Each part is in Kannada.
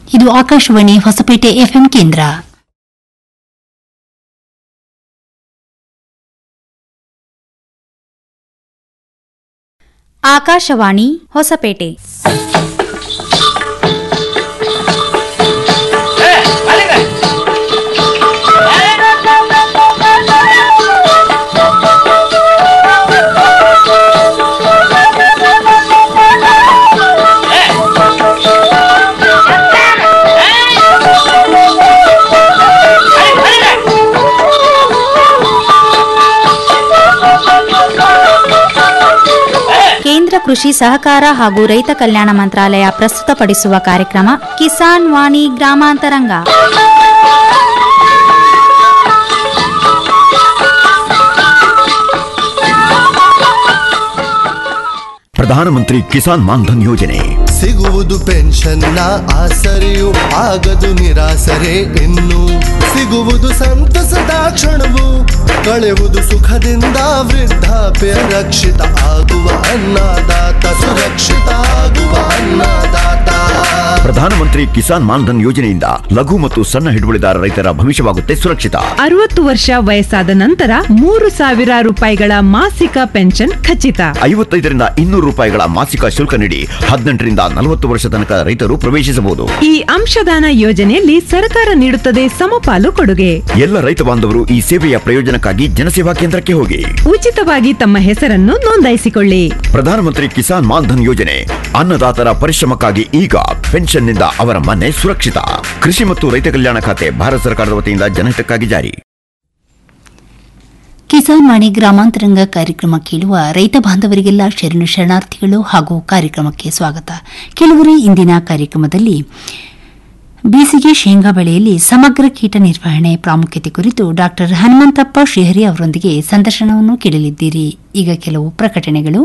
ಇದು ಆಕಾಶವಾಣಿ ಹೊಸಪೇಟೆ ಎಫ್ಎಂ ಕೇಂದ್ರ ಆಕಾಶವಾಣಿ ಹೊಸಪೇಟೆ ಕೇಂದ್ರ ಕೃಷಿ ಸಹಕಾರ ಹಾಗೂ ರೈತ ಕಲ್ಯಾಣ ಮಂತ್ರಾಲಯ ಪ್ರಸ್ತುತಪಡಿಸುವ ಕಾರ್ಯಕ್ರಮ ಕಿಸಾನ್ ವಾಣಿ ಗ್ರಾಮಾಂತರಂಗ ಪ್ರಧಾನಮಂತ್ರಿ ಕಿಸಾನ್ ಮಾನ್ಧನ್ ಯೋಜನೆ ಸಿಗುವುದು ಪೆನ್ಷನ್ನ ಆಸರೆಯು ಆಗದು ನಿರಾಸರೆ ಇನ್ನು ಸಿಗುವುದು ಸಂತಸದ ಕ್ಷಣವು ಕಳೆಯುವುದು ಸುಖದಿಂದ ವೃದ್ಧಾಪ್ಯ ರಕ್ಷಿತ ಆಗುವ ಅನ್ನದಾತ ಸುರಕ್ಷಿತ ಆಗುವ ಅನ್ನದಾತ ಪ್ರಧಾನಮಂತ್ರಿ ಕಿಸಾನ್ ಮಾನ್ಧನ್ ಯೋಜನೆಯಿಂದ ಲಘು ಮತ್ತು ಸಣ್ಣ ಹಿಡುವಳಿದಾರ ರೈತರ ಭವಿಷ್ಯವಾಗುತ್ತೆ ಸುರಕ್ಷಿತ ಅರವತ್ತು ವರ್ಷ ವಯಸ್ಸಾದ ನಂತರ ಮೂರು ಸಾವಿರ ರೂಪಾಯಿಗಳ ಮಾಸಿಕ ಪೆನ್ಷನ್ ಖಚಿತ ಐವತ್ತೈದರಿಂದ ಇನ್ನೂರು ರೂಪಾಯಿಗಳ ಮಾಸಿಕ ಶುಲ್ಕ ನೀಡಿ ಹದಿನೆಂಟರಿಂದ ನಲವತ್ತು ವರ್ಷ ತನಕ ರೈತರು ಪ್ರವೇಶಿಸಬಹುದು ಈ ಅಂಶದಾನ ಯೋಜನೆಯಲ್ಲಿ ಸರ್ಕಾರ ನೀಡುತ್ತದೆ ಸಮಪಾಲು ಕೊಡುಗೆ ಎಲ್ಲ ರೈತ ಬಾಂಧವರು ಈ ಸೇವೆಯ ಪ್ರಯೋಜನಕ್ಕಾಗಿ ಜನಸೇವಾ ಕೇಂದ್ರಕ್ಕೆ ಹೋಗಿ ಉಚಿತವಾಗಿ ತಮ್ಮ ಹೆಸರನ್ನು ನೋಂದಾಯಿಸಿಕೊಳ್ಳಿ ಪ್ರಧಾನಮಂತ್ರಿ ಕಿಸಾನ್ ಮಾನ್ಧನ್ ಯೋಜನೆ ಅನ್ನದಾತರ ಪರಿಶ್ರಮಕ್ಕಾಗಿ ಈಗ ಪೆನ್ಷನ್ನಿಂದ ಅವರ ಮನೆ ಸುರಕ್ಷಿತ ಕೃಷಿ ಮತ್ತು ರೈತ ಕಲ್ಯಾಣ ಖಾತೆ ಭಾರತ ಸರ್ಕಾರದ ವತಿಯಿಂದ ಜನಹಿತಕ್ಕಾಗಿ ಜಾರಿ ಕಿಸಾನ್ ವಾಣಿ ಗ್ರಾಮಾಂತರಂಗ ಕಾರ್ಯಕ್ರಮ ಕೇಳುವ ರೈತ ಬಾಂಧವರಿಗೆಲ್ಲ ಶರಣು ಶರಣಾರ್ಥಿಗಳು ಹಾಗೂ ಕಾರ್ಯಕ್ರಮಕ್ಕೆ ಸ್ವಾಗತ ಕೆಲವರೇ ಇಂದಿನ ಕಾರ್ಯಕ್ರಮದಲ್ಲಿ ಬೇಸಿಗೆ ಶೇಂಗಾ ಬೆಳೆಯಲ್ಲಿ ಸಮಗ್ರ ಕೀಟ ನಿರ್ವಹಣೆ ಪ್ರಾಮುಖ್ಯತೆ ಕುರಿತು ಡಾ ಹನುಮಂತಪ್ಪ ಶ್ರೀಹರಿ ಅವರೊಂದಿಗೆ ಸಂದರ್ಶನವನ್ನು ಕೇಳಲಿದ್ದೀರಿ ಈಗ ಕೆಲವು ಪ್ರಕಟಣೆಗಳು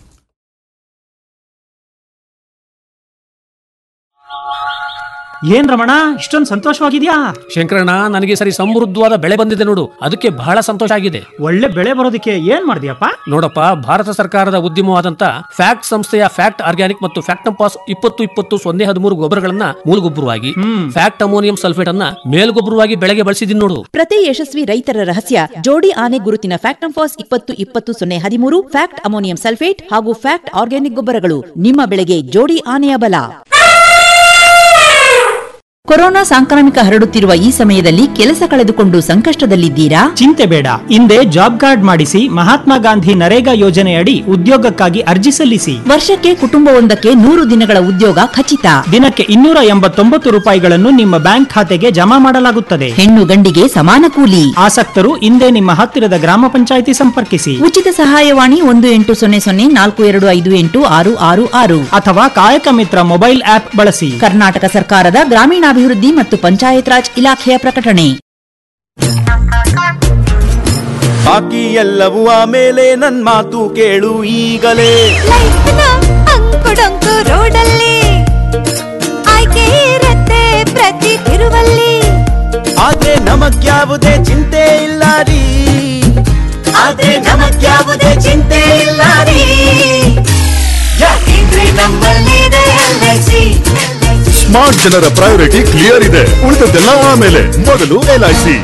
ಏನ್ ರಮಣ ಇಷ್ಟೊಂದು ಸಂತೋಷವಾಗಿದ್ಯಾ ಶಂಕರಣ್ಣ ನನಗೆ ಈ ಸರಿ ಸಮೃದ್ಧವಾದ ಬೆಳೆ ಬಂದಿದೆ ನೋಡು ಅದಕ್ಕೆ ಬಹಳ ಸಂತೋಷ ಆಗಿದೆ ಒಳ್ಳೆ ಬೆಳೆ ಬರೋದಕ್ಕೆ ಏನ್ ಮಾಡಿದ್ಯಪ್ಪ ನೋಡಪ್ಪ ಭಾರತ ಸರ್ಕಾರದ ಉದ್ಯಮವಾದಂತ ಫ್ಯಾಕ್ಟ್ ಸಂಸ್ಥೆಯ ಫ್ಯಾಕ್ಟ್ ಆರ್ಗ್ಯಾನಿಕ್ ಮತ್ತು ಫ್ಯಾಕ್ಟಂಪಾಸ್ ಇಪ್ಪತ್ತು ಇಪ್ಪತ್ತು ಸೊನ್ನೆ ಹದಿಮೂರು ಗೊಬ್ಬರಗಳನ್ನ ಮೂಲಗೊಬ್ಬರವಾಗಿ ಫ್ಯಾಕ್ಟ್ ಅಮೋನಿಯಂ ಸಲ್ಫೇಟ್ ಅನ್ನ ಮೇಲ್ಗೊಬ್ಬರವಾಗಿ ಬೆಳೆಗೆ ಬಳಸಿದೀನಿ ನೋಡು ಪ್ರತಿ ಯಶಸ್ವಿ ರೈತರ ರಹಸ್ಯ ಜೋಡಿ ಆನೆ ಗುರುತಿನ ಫ್ಯಾಕ್ಟಂಫಾಸ್ ಇಪ್ಪತ್ತು ಇಪ್ಪತ್ತು ಸೊನ್ನೆ ಹದಿಮೂರು ಫ್ಯಾಕ್ಟ್ ಅಮೋನಿಯಂ ಸಲ್ಫೇಟ್ ಹಾಗೂ ಫ್ಯಾಕ್ಟ್ ಆರ್ಗ್ಯಾನಿಕ್ ಗೊಬ್ಬರಗಳು ನಿಮ್ಮ ಬೆಳೆಗೆ ಜೋಡಿ ಆನೆಯ ಬಲ ಕೊರೋನಾ ಸಾಂಕ್ರಾಮಿಕ ಹರಡುತ್ತಿರುವ ಈ ಸಮಯದಲ್ಲಿ ಕೆಲಸ ಕಳೆದುಕೊಂಡು ಸಂಕಷ್ಟದಲ್ಲಿದ್ದೀರಾ ಚಿಂತೆ ಬೇಡ ಹಿಂದೆ ಜಾಬ್ ಕಾರ್ಡ್ ಮಾಡಿಸಿ ಮಹಾತ್ಮ ಗಾಂಧಿ ನರೇಗಾ ಯೋಜನೆಯಡಿ ಉದ್ಯೋಗಕ್ಕಾಗಿ ಅರ್ಜಿ ಸಲ್ಲಿಸಿ ವರ್ಷಕ್ಕೆ ಕುಟುಂಬವೊಂದಕ್ಕೆ ನೂರು ದಿನಗಳ ಉದ್ಯೋಗ ಖಚಿತ ದಿನಕ್ಕೆ ಇನ್ನೂರ ಎಂಬತ್ತೊಂಬತ್ತು ರೂಪಾಯಿಗಳನ್ನು ನಿಮ್ಮ ಬ್ಯಾಂಕ್ ಖಾತೆಗೆ ಜಮಾ ಮಾಡಲಾಗುತ್ತದೆ ಹೆಣ್ಣು ಗಂಡಿಗೆ ಸಮಾನ ಕೂಲಿ ಆಸಕ್ತರು ಹಿಂದೆ ನಿಮ್ಮ ಹತ್ತಿರದ ಗ್ರಾಮ ಪಂಚಾಯಿತಿ ಸಂಪರ್ಕಿಸಿ ಉಚಿತ ಸಹಾಯವಾಣಿ ಒಂದು ಎಂಟು ಸೊನ್ನೆ ಸೊನ್ನೆ ನಾಲ್ಕು ಎರಡು ಐದು ಎಂಟು ಆರು ಆರು ಆರು ಅಥವಾ ಕಾಯಕ ಮಿತ್ರ ಮೊಬೈಲ್ ಆಪ್ ಬಳಸಿ ಕರ್ನಾಟಕ ಸರ್ಕಾರದ ಗ್ರಾಮೀಣಾಭಿವೃದ್ಧಿ ಮತ್ತು ಪಂಚಾಯತ್ ರಾಜ್ ಇಲಾಖೆಯ ಪ್ರಕಟಣೆ ಬಾಕಿ ಎಲ್ಲವೂ ಆಮೇಲೆ ನನ್ ಮಾತು ಕೇಳು ಈಗಲೇ ಲೈಫ್ನ ಅಂಕುಡೊಂಕು ರೋಡಲ್ಲಿ ಆಯ್ಕೆ ಇರತ್ತೆ ಪ್ರತಿ ತಿರುವಲ್ಲಿ ಆದ್ರೆ ನಮಗ್ಯಾವುದೇ ಚಿಂತೆ ಇಲ್ಲ ರೀ ಆದ್ರೆ ನಮಗ್ಯಾವುದೇ ಚಿಂತೆ ಇಲ್ಲ ರೀ ಯಾಕೆಂದ್ರೆ ನಮ್ಮಲ್ಲಿದೆ LIC. ಸ್ಮಾರ್ಟ್ ಜನರ ಪ್ರಯಾರಿಟಿ ಕ್ಲಿಯರ್ ಇದೆ ಉಳಿದದ್ದೆಲ್ಲ ಆಮೇಲೆ ಮೊದಲು ಎಲ್ಐಸಿ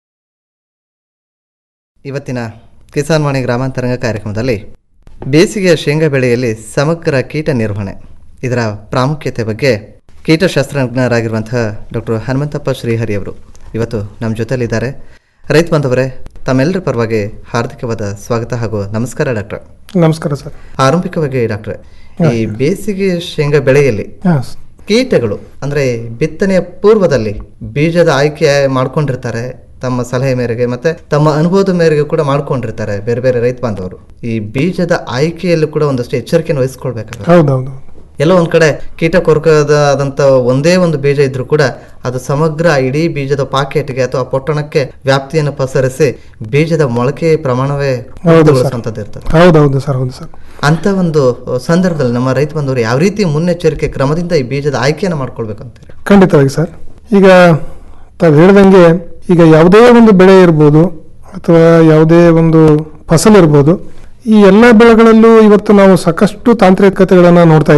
ಇವತ್ತಿನ ಕಿಸಾನ್ ವಾಣಿ ಗ್ರಾಮಾಂತರಂಗ ಕಾರ್ಯಕ್ರಮದಲ್ಲಿ ಬೇಸಿಗೆಯ ಶೇಂಗಾ ಬೆಳೆಯಲ್ಲಿ ಸಮಗ್ರ ಕೀಟ ನಿರ್ವಹಣೆ ಇದರ ಪ್ರಾಮುಖ್ಯತೆ ಬಗ್ಗೆ ಕೀಟಶಾಸ್ತ್ರಜ್ಞರಾಗಿರುವಂತಹ ಡಾಕ್ಟರ್ ಹನುಮಂತಪ್ಪ ಶ್ರೀಹರಿ ಅವರು ಇವತ್ತು ನಮ್ಮ ಜೊತೆಲಿದ್ದಾರೆ ರೈತ ಬಾಂಧವರೇ ತಮ್ಮೆಲ್ಲರ ಪರವಾಗಿ ಹಾರ್ದಿಕವಾದ ಸ್ವಾಗತ ಹಾಗೂ ನಮಸ್ಕಾರ ಡಾಕ್ಟರ್ ನಮಸ್ಕಾರ ಸರ್ ಆರಂಭಿಕವಾಗಿ ಡಾಕ್ಟ್ರೆ ಈ ಬೇಸಿಗೆ ಶೇಂಗಾ ಬೆಳೆಯಲ್ಲಿ ಹಾಂ ಕೀಟಗಳು ಅಂದ್ರೆ ಬಿತ್ತನೆಯ ಪೂರ್ವದಲ್ಲಿ ಬೀಜದ ಆಯ್ಕೆ ಮಾಡ್ಕೊಂಡಿರ್ತಾರೆ ತಮ್ಮ ಸಲಹೆ ಮೇರೆಗೆ ಮತ್ತೆ ತಮ್ಮ ಅನುಭವದ ಮೇರೆಗೆ ಕೂಡ ಮಾಡ್ಕೊಂಡಿರ್ತಾರೆ ಬೇರೆ ಬೇರೆ ರೈತ ಬಾಂಧವರು ಈ ಬೀಜದ ಆಯ್ಕೆಯಲ್ಲೂ ಕೂಡ ಒಂದಷ್ಟು ಎಚ್ಚರಿಕೆಯನ್ನು ವಹಿಸ್ಕೊಳ್ಬೇಕಾಗುತ್ತೆ ಹೌದೌದು ಎಲ್ಲೋ ಒಂದ್ ಕಡೆ ಕೀಟ ಕೊರಕದಾದಂತ ಒಂದೇ ಒಂದು ಬೀಜ ಇದ್ರೂ ಕೂಡ ಅದು ಸಮಗ್ರ ಇಡೀ ಬೀಜದ ಪಾಕೆಟ್ಗೆ ಅಥವಾ ಪೊಟ್ಟಣಕ್ಕೆ ವ್ಯಾಪ್ತಿಯನ್ನು ಪಸರಿಸಿ ಬೀಜದ ಮೊಳಕೆ ಪ್ರಮಾಣವೇ ಹೌದು ಸರ್ ಕುಂಠಿತಗೊಳಿಸುವಂಥದ್ದು ಇರ್ತದೆ ಹೌದೌದು ಸರ್ ಹೌದು ಸರ್ ಅಂತ ಒಂದು ಸಂದರ್ಭದಲ್ಲಿ ನಮ್ಮ ರೈತ ಬಂದವರು ಯಾವ ರೀತಿ ಮುನ್ನೆಚ್ಚರಿಕೆ ಕ್ರಮದಿಂದ ಈ ಬೀಜದ ಆಯ್ಕೆಯನ್ನು ಮಾಡ್ಕೊಳ್ಬೇಕು ಅಂತೀರಿ ಖಂಡಿತವಾಗಿ ಸರ್ ಈಗ ತಾವು ಹೇಳ್ದಂಗೆ ಈಗ ಯಾವುದೇ ಒಂದು ಬೆಳೆ ಇರ್ಬೋದು ಅಥವಾ ಯಾವುದೇ ಒಂದು ಫಸಲು ಇರ್ಬೋದು ಈ ಎಲ್ಲ ಬೆಳೆಗಳಲ್ಲೂ ಇವತ್ತು ನಾವು ಸಾಕಷ್ಟು ತಾಂತ್ರಿಕತೆಗಳನ್ನು ನೋಡ್ತಾ ಇದ್ದೀವಿ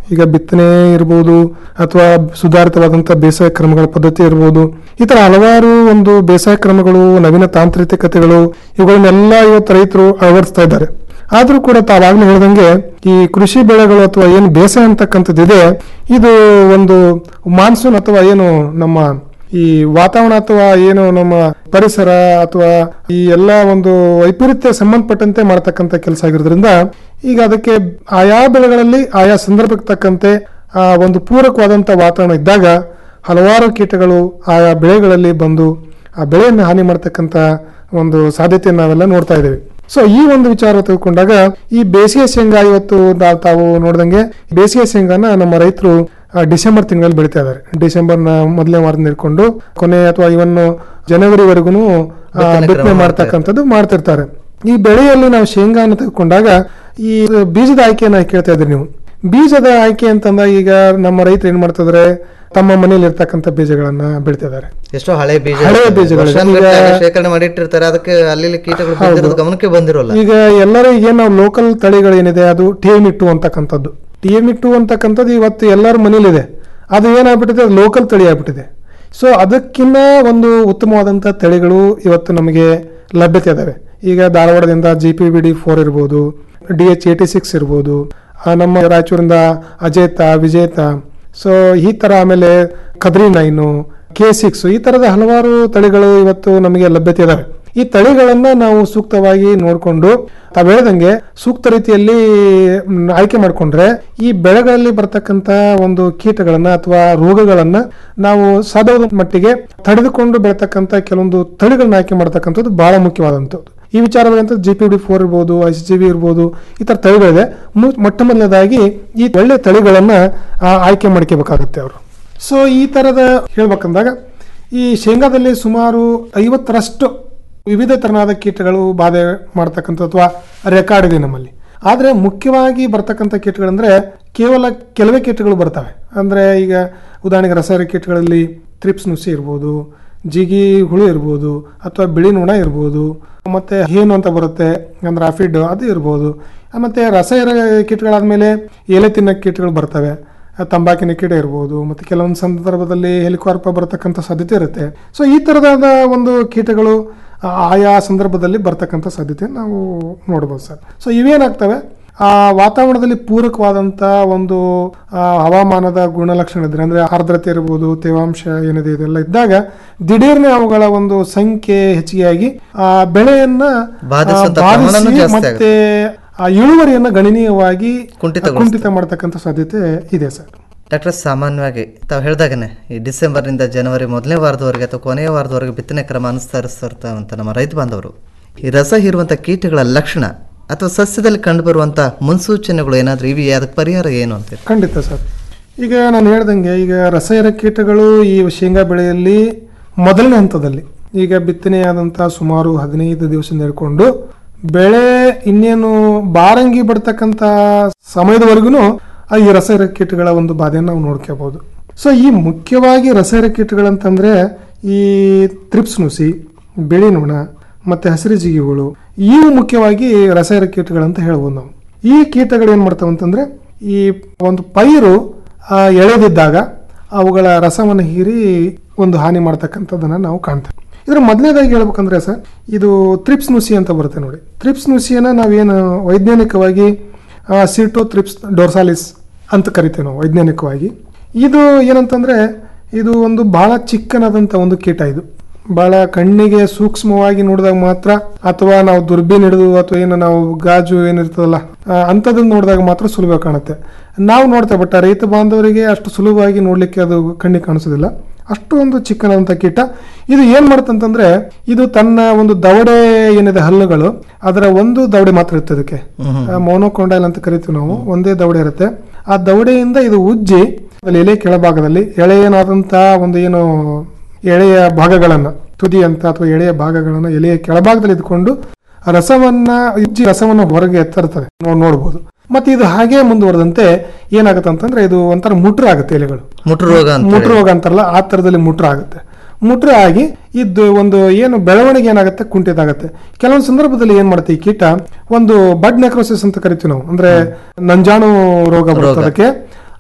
ಈಗ ಬಿತ್ತನೆ ಇರ್ಬೋದು ಅಥವಾ ಸುಧಾರಿತವಾದಂಥ ಬೇಸಾಯ ಕ್ರಮಗಳ ಪದ್ಧತಿ ಇರ್ಬೋದು ಈ ತರ ಹಲವಾರು ಒಂದು ಬೇಸಾಯ ಕ್ರಮಗಳು ನವೀನ ತಾಂತ್ರಿಕತೆಗಳು ಇವುಗಳನ್ನೆಲ್ಲ ಇವತ್ತು ರೈತರು ಅಳವಡಿಸ್ತಾ ಇದ್ದಾರೆ ಆದ್ರೂ ಕೂಡ ತಾವಾಗ್ಲೇ ಹೇಳ್ದಂಗೆ ಈ ಕೃಷಿ ಬೆಳೆಗಳು ಅಥವಾ ಏನು ಬೇಸಾಯ ಅಂತಕ್ಕಂಥದ್ದಿದೆ ಇದು ಒಂದು ಮಾನ್ಸೂನ್ ಅಥವಾ ಏನು ನಮ್ಮ ಈ ವಾತಾವರಣ ಅಥವಾ ಏನು ನಮ್ಮ ಪರಿಸರ ಅಥವಾ ಈ ಎಲ್ಲ ಒಂದು ವೈಪರೀತ್ಯ ಸಂಬಂಧಪಟ್ಟಂತೆ ಮಾಡತಕ್ಕಂಥ ಕೆಲಸ ಆಗಿರೋದ್ರಿಂದ ಈಗ ಅದಕ್ಕೆ ಆಯಾ ಬೆಳೆಗಳಲ್ಲಿ ಆಯಾ ಸಂದರ್ಭಕ್ಕೆ ತಕ್ಕಂತೆ ಆ ಒಂದು ಪೂರಕವಾದಂಥ ವಾತಾವರಣ ಇದ್ದಾಗ ಹಲವಾರು ಕೀಟಗಳು ಆಯಾ ಬೆಳೆಗಳಲ್ಲಿ ಬಂದು ಆ ಬೆಳೆಯನ್ನು ಹಾನಿ ಮಾಡ್ತಕ್ಕಂಥ ಒಂದು ಸಾಧ್ಯತೆಯನ್ನು ನಾವೆಲ್ಲ ನೋಡ್ತಾ ಇದ್ದೇವೆ ಸೊ ಈ ಒಂದು ವಿಚಾರ ತೆಗೆದುಕೊಂಡಾಗ ಈ ಬೇಸಿಗೆ ಶೇಂಗಾ ಇವತ್ತು ನಾವು ತಾವು ನೋಡ್ದಂಗೆ ಬೇಸಿಗೆ ಶೇಂಗಾನ ನಮ್ಮ ರೈತರು ಆ, ಡಿಸೆಂಬರ್ ತಿಂಗಳಲ್ಲಿ ಬೆಳಿತಾ ಇದ್ದಾರೆ ಡಿಸೆಂಬರ್ನ ಮೊದಲನೇ ವಾರದಿಂದ ಹಿಡ್ಕೊಂಡು ಕೊನೆ ಅಥವಾ ಇವನ್ ಜನವರಿವರೆಗೂ ಬಿತ್ತನೆ ಬಿತ್ತನೆ ಕ್ರಮ ಮಾಡ್ತಕ್ಕಂಥದ್ದು ಮಾಡ್ತಿರ್ತಾರೆ ಈ ಬೆಳೆಯಲ್ಲಿ ನಾವು ಶೇಂಗಾನ ತೆಗೆದುಕೊಂಡಾಗ ಈ ಬೀಜದ ಆಯ್ಕೆಯನ್ನ ಕೇಳ್ತಾ ಇದ್ರಿ ನೀವು ಬೀಜದ ಆಯ್ಕೆ ಅಂತಂದ ಈಗ ನಮ್ಮ ರೈತರು ಏನ್ ಮಾಡ್ತಿದ್ರೆ ತಮ್ಮ ಮನೇಲಿ ಇರ್ತಕ್ಕಂಥ ಬೀಜಗಳನ್ನ ಬೆಳಿತಿದ್ದಾರೆ ಎಷ್ಟೋ ಹಳೆ ಬೀಜ ಹಳೆ ಇರ್ತದೆ. ಬೀಜಗಳು. ವರ್ಷಾನುಗಟ್ಲೆ ಈಗ- ಶೇಖರಣೆ ಮಾಡಿ ಇಟ್ಟಿರ್ತಾರೆ ಅದಕ್ಕೆ ಅಲ್ಲಿ ಇಲ್ಲಿ ಕೀಟಗಳು ಹೌದು. ಬಿದ್ದಿರೋದು ಗಮನಕ್ಕೆ ಬಂದಿರೋಲ್ಲ ಈಗ ಎಲ್ಲರೂ ಈಗ ನಾವು ಲೋಕಲ್ ತಳಿಗಳು ಏನಿದೆ ಅದು ಟಿ ಎಮ್ ಇಟ್ಟು ಅಂತಕ್ಕಂಥದ್ದು ಟಿ ಎಮ್ ಇಟ್ಟು ಅಂತಕ್ಕಂಥದ್ದು ಇವತ್ತು ಎಲ್ಲರ ಮನೇಲಿದೆ ಅದು ಏನಾಗ್ಬಿಟ್ಟಿದೆ ಅದು ಲೋಕಲ್ ತಳಿ ಆಗ್ಬಿಟ್ಟಿದೆ ಸೊ ಅದಕ್ಕಿಂತ ಒಂದು ಉತ್ತಮವಾದಂಥ ತಳಿಗಳು ಇವತ್ತು ನಮಗೆ ಲಭ್ಯತೆ ಇದಾವೆ ಈಗ ಧಾರವಾಡದಿಂದ G P B D four ಇರ್ಬೋದು ಡಿ ಎಚ್ ಏಟಿ ಸಿಕ್ಸ್ ಇರ್ಬೋದು ಆ, ನಮ್ಮ ರಾಯಚೂರಿಂದ ಅಜೇತ ವಿಜೇತ ಸೊ ಈ ತರ ಆಮೇಲೆ ಕದ್ರಿ ನೈನು ಕೆ ಸಿಕ್ಸ್ ಈ ತರದ ಹಲವಾರು ತಳಿಗಳು ಇವತ್ತು ನಮಗೆ ಲಭ್ಯತೆ ಇದಾವೆ ಈ ತಳಿಗಳನ್ನ ನಾವು ಸೂಕ್ತವಾಗಿ ನೋಡಿಕೊಂಡು ತಾವು ಹೇಳ್ದಂಗೆ ಸೂಕ್ತ ರೀತಿಯಲ್ಲಿ ಮ್, ಆಯ್ಕೆ ಮಾಡಿಕೊಂಡ್ರೆ ಈ ಬೆಳೆಗಳಲ್ಲಿ ಬರ್ತಕ್ಕಂತ ಒಂದು ಕೀಟಗಳನ್ನ ಅಥವಾ ರೋಗಗಳನ್ನ ನಾವು ಸಾಧ್ಯವಾದ ಮಟ್ಟಿಗೆ ತಡೆದುಕೊಂಡು ಬೆಳತಕ್ಕಂತ ಕೆಲವೊಂದು ತಳಿಗಳನ್ನ ಆಯ್ಕೆ ಮಾಡ್ತಕ್ಕಂಥದ್ದು ಬಹಳ ಮುಖ್ಯವಾದಂಥದ್ದು ಈ ವಿಚಾರಗಳಂತ ಜಿ ಪಿ ಡಿ ಫೋರ್ ಇರ್ಬೋದು ಐ ಸಿ ಜಿ ವಿ ಇರ್ಬೋದು ಈ ತರ ತಳಿಗಳಿದೆ ಮು- ಮೊಟ್ಟ ಮೊದಲನೇದಾಗಿ ಈ ಒಳ್ಳೆ ತಳಿಗಳನ್ನ ಆ, ಆಯ್ಕೆ ಮಾಡ್ಕೋಬೇಕಾಗತ್ತೆ ಅವರು ಸೊ ಈ ತರದ ಹೇಳ್ಬೇಕಂದಾಗ ಈ ಶೇಂಗಾದಲ್ಲಿ ಸುಮಾರು ಐವತ್ತರಷ್ಟು ವಿವಿಧ ತರನಾದ ಕೀಟಗಳು ಬಾಧೆ ಮಾಡ್ತಕ್ಕಂಥ ಅಥವಾ ರೆಕಾರ್ಡ್ ಇದೆ ನಮ್ಮಲ್ಲಿ ಆದರೆ ಮುಖ್ಯವಾಗಿ ಬರ್ತಕ್ಕಂಥ ಕೀಟಗಳಂದ್ರೆ ಕೇವಲ ಕೆಲವೇ ಕೀಟಗಳು ಬರ್ತವೆ ಅಂದ್ರೆ ಈಗ ಉದಾಹರಣೆಗೆ ರಸಾಯನಿಕ ಕೀಟಗಳಲ್ಲಿ ತ್ರಿಪ್ಸ್ ನುಸಿ ಇರ್ಬೋದು ಜಿಗಿ ಹುಳು ಇರ್ಬೋದು ಅಥವಾ ಬಿಳಿ ನೊಣ ಇರ್ಬೋದು ಮತ್ತೆ ಹೇನು ಅಂತ ಬರುತ್ತೆ ಅಂದ್ರೆ ಅಫಿಡ್ ಅದು ಇರ್ಬೋದು ಮತ್ತೆ ರಸಾಯನ ಕೀಟಗಳಾದ್ಮೇಲೆ ಎಲೆ ತಿನ್ನ ಕೀಟಗಳು ಬರ್ತವೆ ಆ ತಂಬಾಕಿನ ಕೀಟ ಇರ್ಬೋದು ಮತ್ತೆ ಕೆಲವೊಂದು ಸಂದರ್ಭದಲ್ಲಿ ಹೆಲಿಕಾರ್ಪ ಬರತಕ್ಕಂಥ ಸಾಧ್ಯತೆ ಇರುತ್ತೆ ಸೊ ಈ ತರದಾದ ಒಂದು ಕೀಟಗಳು ಆ, ಆಯಾ ಸಂದರ್ಭದಲ್ಲಿ ಬರ್ತಕ್ಕಂಥ ಸಾಧ್ಯತೆ ನಾವು ನೋಡ್ಬೋದು ಸರ್ ಸೊ ಇವೇನಾಗ್ತವೆ ಆ ವಾತಾವರಣದಲ್ಲಿ ಪೂರಕವಾದಂಥ ಒಂದು ಆ, ಹವಾಮಾನದ ಗುಣಲಕ್ಷಣ ಇದ್ರೆ ಅಂದ್ರೆ ಆರ್ದ್ರತೆ ಇರ್ಬೋದು ತೇವಾಂಶ ಏನಿದೆ ಇದೆಲ್ಲ ಇದ್ದಾಗ ದಿಢೀರ್ನೆ ಅವುಗಳ ಒಂದು ಸಂಖ್ಯೆ ಹೆಚ್ಚಿಗೆಯಾಗಿ ಆ ಬೆಳೆಯನ್ನ ಆ, ಬಾಧಿಸುವಂತ ಪ್ರಮಾಣನೂ ಬಾಧಿಸಿ ಜಾಸ್ತಿ ಮತ್ತೆ ಆ ಇಳುವರಿಯನ್ನ ಗಣನೀಯವಾಗಿ ಕುಂಠಿತಗೊಳಿಸ್ತದೆ. ಕುಂಠಿತ ಮಾಡ್ತಕ್ಕಂಥ ಸಾಧ್ಯತೆ ಇದೆ ಸರ್ ಡಾಕ್ಟರ್ ಸಾಮಾನ್ಯವಾಗಿ ತಾವು ಹೇಳ್ದಾಗನೆ ಈ ಡಿಸೆಂಬರ್ನಿಂದ ಜನವರಿ ಮೊದಲನೇ ವಾರದವರೆಗೆ ಅಥವಾ ಕೊನೆಯ ವಾರದವರೆಗೆ ಬಿತ್ತನೆ ಕ್ರಮ ಅನುಸರಿಸ್ತಿರ್ತಾವಂತ ನಮ್ಮ ರೈತ ಬಾಂಧವರು ಈ ರಸ ಹೀರುವಂಥ ಕೀಟಗಳ ಲಕ್ಷಣ ಅಥವಾ ಸಸ್ಯದಲ್ಲಿ ಕಂಡುಬರುವಂಥ ಮುನ್ಸೂಚನೆಗಳು ಏನಾದರೂ ಇವೆ ಅದಕ್ಕೆ ಪರಿಹಾರ ಏನು ಅಂತ ಖಂಡಿತ ಸರ್ ಈಗ ನಾನು ಹೇಳ್ದಂಗೆ ಈಗ ರಸಾಯನ ಕೀಟಗಳು ಈ ಶೇಂಗಾ ಬೆಳೆಯಲ್ಲಿ ಮೊದಲನೇ ಹಂತದಲ್ಲಿ ಈಗ ಬಿತ್ತನೆಯಾದಂಥ ಸುಮಾರು ಹದಿನೈದು ದಿವಸ ಹಿಡ್ಕೊಂಡು ಬೆಳೆ ಇನ್ನೇನು ಬಾರಂಗಿ ಬಿಡ್ತಕ್ಕಂಥ ಸಮಯದವರೆಗೂ ಈ ರಸಾಯನ ಕೀಟಗಳ ಒಂದು ಬಾಧೆಯನ್ನು ನಾವು ನೋಡ್ಕೋಬಹುದು ಸೊ ಈ ಮುಖ್ಯವಾಗಿ ರಸಾಯನ ಕೀಟಗಳಂತಂದ್ರೆ ಈ ತ್ರಿಪ್ಸ್ ನುಸಿ ಬಿಳಿ ನೊಣ ಮತ್ತೆ ಹಸಿರು ಜಿಗಿಗಳು ಇವು ಮುಖ್ಯವಾಗಿ ರಸಾಯನ ಕೀಟಗಳಂತ ಹೇಳ್ಬೋದು ನಾವು ಈ ಕೀಟಗಳು ಏನ್ ಮಾಡ್ತಾವ ಅಂತಂದ್ರೆ ಈ ಒಂದು ಪೈರು ಆ, ಎಳೆದಿದ್ದಾಗ ಅವುಗಳ ರಸವನ್ನು ಹೀರಿ ಒಂದು ಹಾನಿ ಮಾಡ್ತಕ್ಕಂಥದ್ದನ್ನ ನಾವು ಕಾಣ್ತೇವೆ ಇದ್ರ ಮೊದಲನೇದಾಗಿ ಹೇಳ್ಬೇಕಂದ್ರೆ ಸರ್ ಇದು ತ್ರಿಪ್ಸ್ ನುಸಿ ಅಂತ ಬರುತ್ತೆ ನೋಡಿ ತ್ರಿಪ್ಸ್ ನುಸಿಯನ್ನ ನಾವೇನು ವೈಜ್ಞಾನಿಕವಾಗಿ ಸಿಟೋ ತ್ರಿಪ್ಸ್ ಡೋರ್ಸಾಲಿಸ್ ಅಂತ ಕರಿತೇವೆ ನಾವು ವೈಜ್ಞಾನಿಕವಾಗಿ ಇದು ಏನಂತಂದ್ರೆ ಇದು ಒಂದು ಬಹಳ ಚಿಕ್ಕನಾದಂಥ ಒಂದು ಕೀಟ ಇದು ಬಹಳ ಕಣ್ಣಿಗೆ ಸೂಕ್ಷ್ಮವಾಗಿ ನೋಡಿದಾಗ ಮಾತ್ರ ಅಥವಾ ನಾವು ದುರ್ಬೀನ್ ಹಿಡಿದು ಅಥವಾ ಏನು ನಾವು ಗಾಜು ಏನಿರ್ತದಲ್ಲ ಆ, ಅಂಥದ್ದನ್ನ ನೋಡಿದಾಗ ಮಾತ್ರ ಸುಲಭ ಕಾಣುತ್ತೆ ನಾವು ನೋಡ್ತೇವೆ ಬಟ್ ರೈತ ಬಾಂಧವರಿಗೆ ಅಷ್ಟು ಸುಲಭವಾಗಿ ನೋಡ್ಲಿಕ್ಕೆ ಅದು ಕಣ್ಣಿಗೆ ಕಾಣಿಸೋದಿಲ್ಲ ಅಷ್ಟು ಒಂದು ಚಿಕ್ಕನಾದಂಥ ಕೀಟ ಇದು ಏನ್ ಮಾಡುತ್ತಂತಂದ್ರೆ ಇದು ತನ್ನ ಒಂದು ದವಡೆ ಏನಿದೆ ಹಲ್ಲುಗಳು ಅದರ ಒಂದು ದವಡೆ ಮಾತ್ರ ಇರುತ್ತೆ ಅದಕ್ಕೆ ಮೌನೋಕೊಂಡೈಲ್ ಅಂತ ಕರಿತೀವಿ ನಾವು ಒಂದೇ ದವಡೆ ಇರುತ್ತೆ ಆ ದವಡೆಯಿಂದ ಇದು ಉಜ್ಜಿ ಅಲ್ಲಿ ಎಲೆ ಕೆಳಭಾಗದಲ್ಲಿ ಎಳೆಯನಾದಂತ ಒಂದು ಏನು ಎಳೆಯ ಭಾಗಗಳನ್ನ ತುದಿ ಅಂತ ಅಥವಾ ಎಳೆಯ ಭಾಗಗಳನ್ನ ಎಲೆಯ ಕೆಳಭಾಗದಲ್ಲಿ ಇದ್ಕೊಂಡು ಆ ರಸವನ್ನ ಉಜ್ಜಿ ರಸವನ್ನ ಹೊರಗೆ ಎತ್ತರ್ತದೆ ನಾವು ನೋಡ್ಬೋದು ಮತ್ತೆ ಇದು ಹಾಗೆ ಮುಂದುವರೆದಂತೆ ಏನಾಗುತ್ತೆ ಅಂತಂದ್ರೆ ಇದು ಒಂಥರ ಮುಟ್ರ ಆಗುತ್ತೆ ಎಲೆಗಳು ಮುಟ್ರು ರೋಗ ಅಂತ ಮುಟ್ರ ಹೇಳಿ. ರೋಗ ಅಂತಾರಲ್ಲ ಆ ತರದಲ್ಲಿ ಮುಟ್ರ ಆಗುತ್ತೆ ಮುಟ್ರ ಆಗಿ ಇದು ಒಂದು ಏನು ಬೆಳವಣಿಗೆ ಏನಾಗುತ್ತೆ ಕುಂಠಿತ ಆಗುತ್ತೆ ಕೆಲವೊಂದು ಸಂದರ್ಭದಲ್ಲಿ ಏನ್ ಮಾಡುತ್ತೆ ಈ ಕೀಟ ಒಂದು ಬಡ್ ನೆಕ್ರೋಸಿಸ್ ಅಂತ ಕರಿತೀವಿ ನಾವು ಅಂದ್ರೆ ನಂಜಾಣು ರೋಗ ಬರುತ್ತೆ ಅದಕ್ಕೆ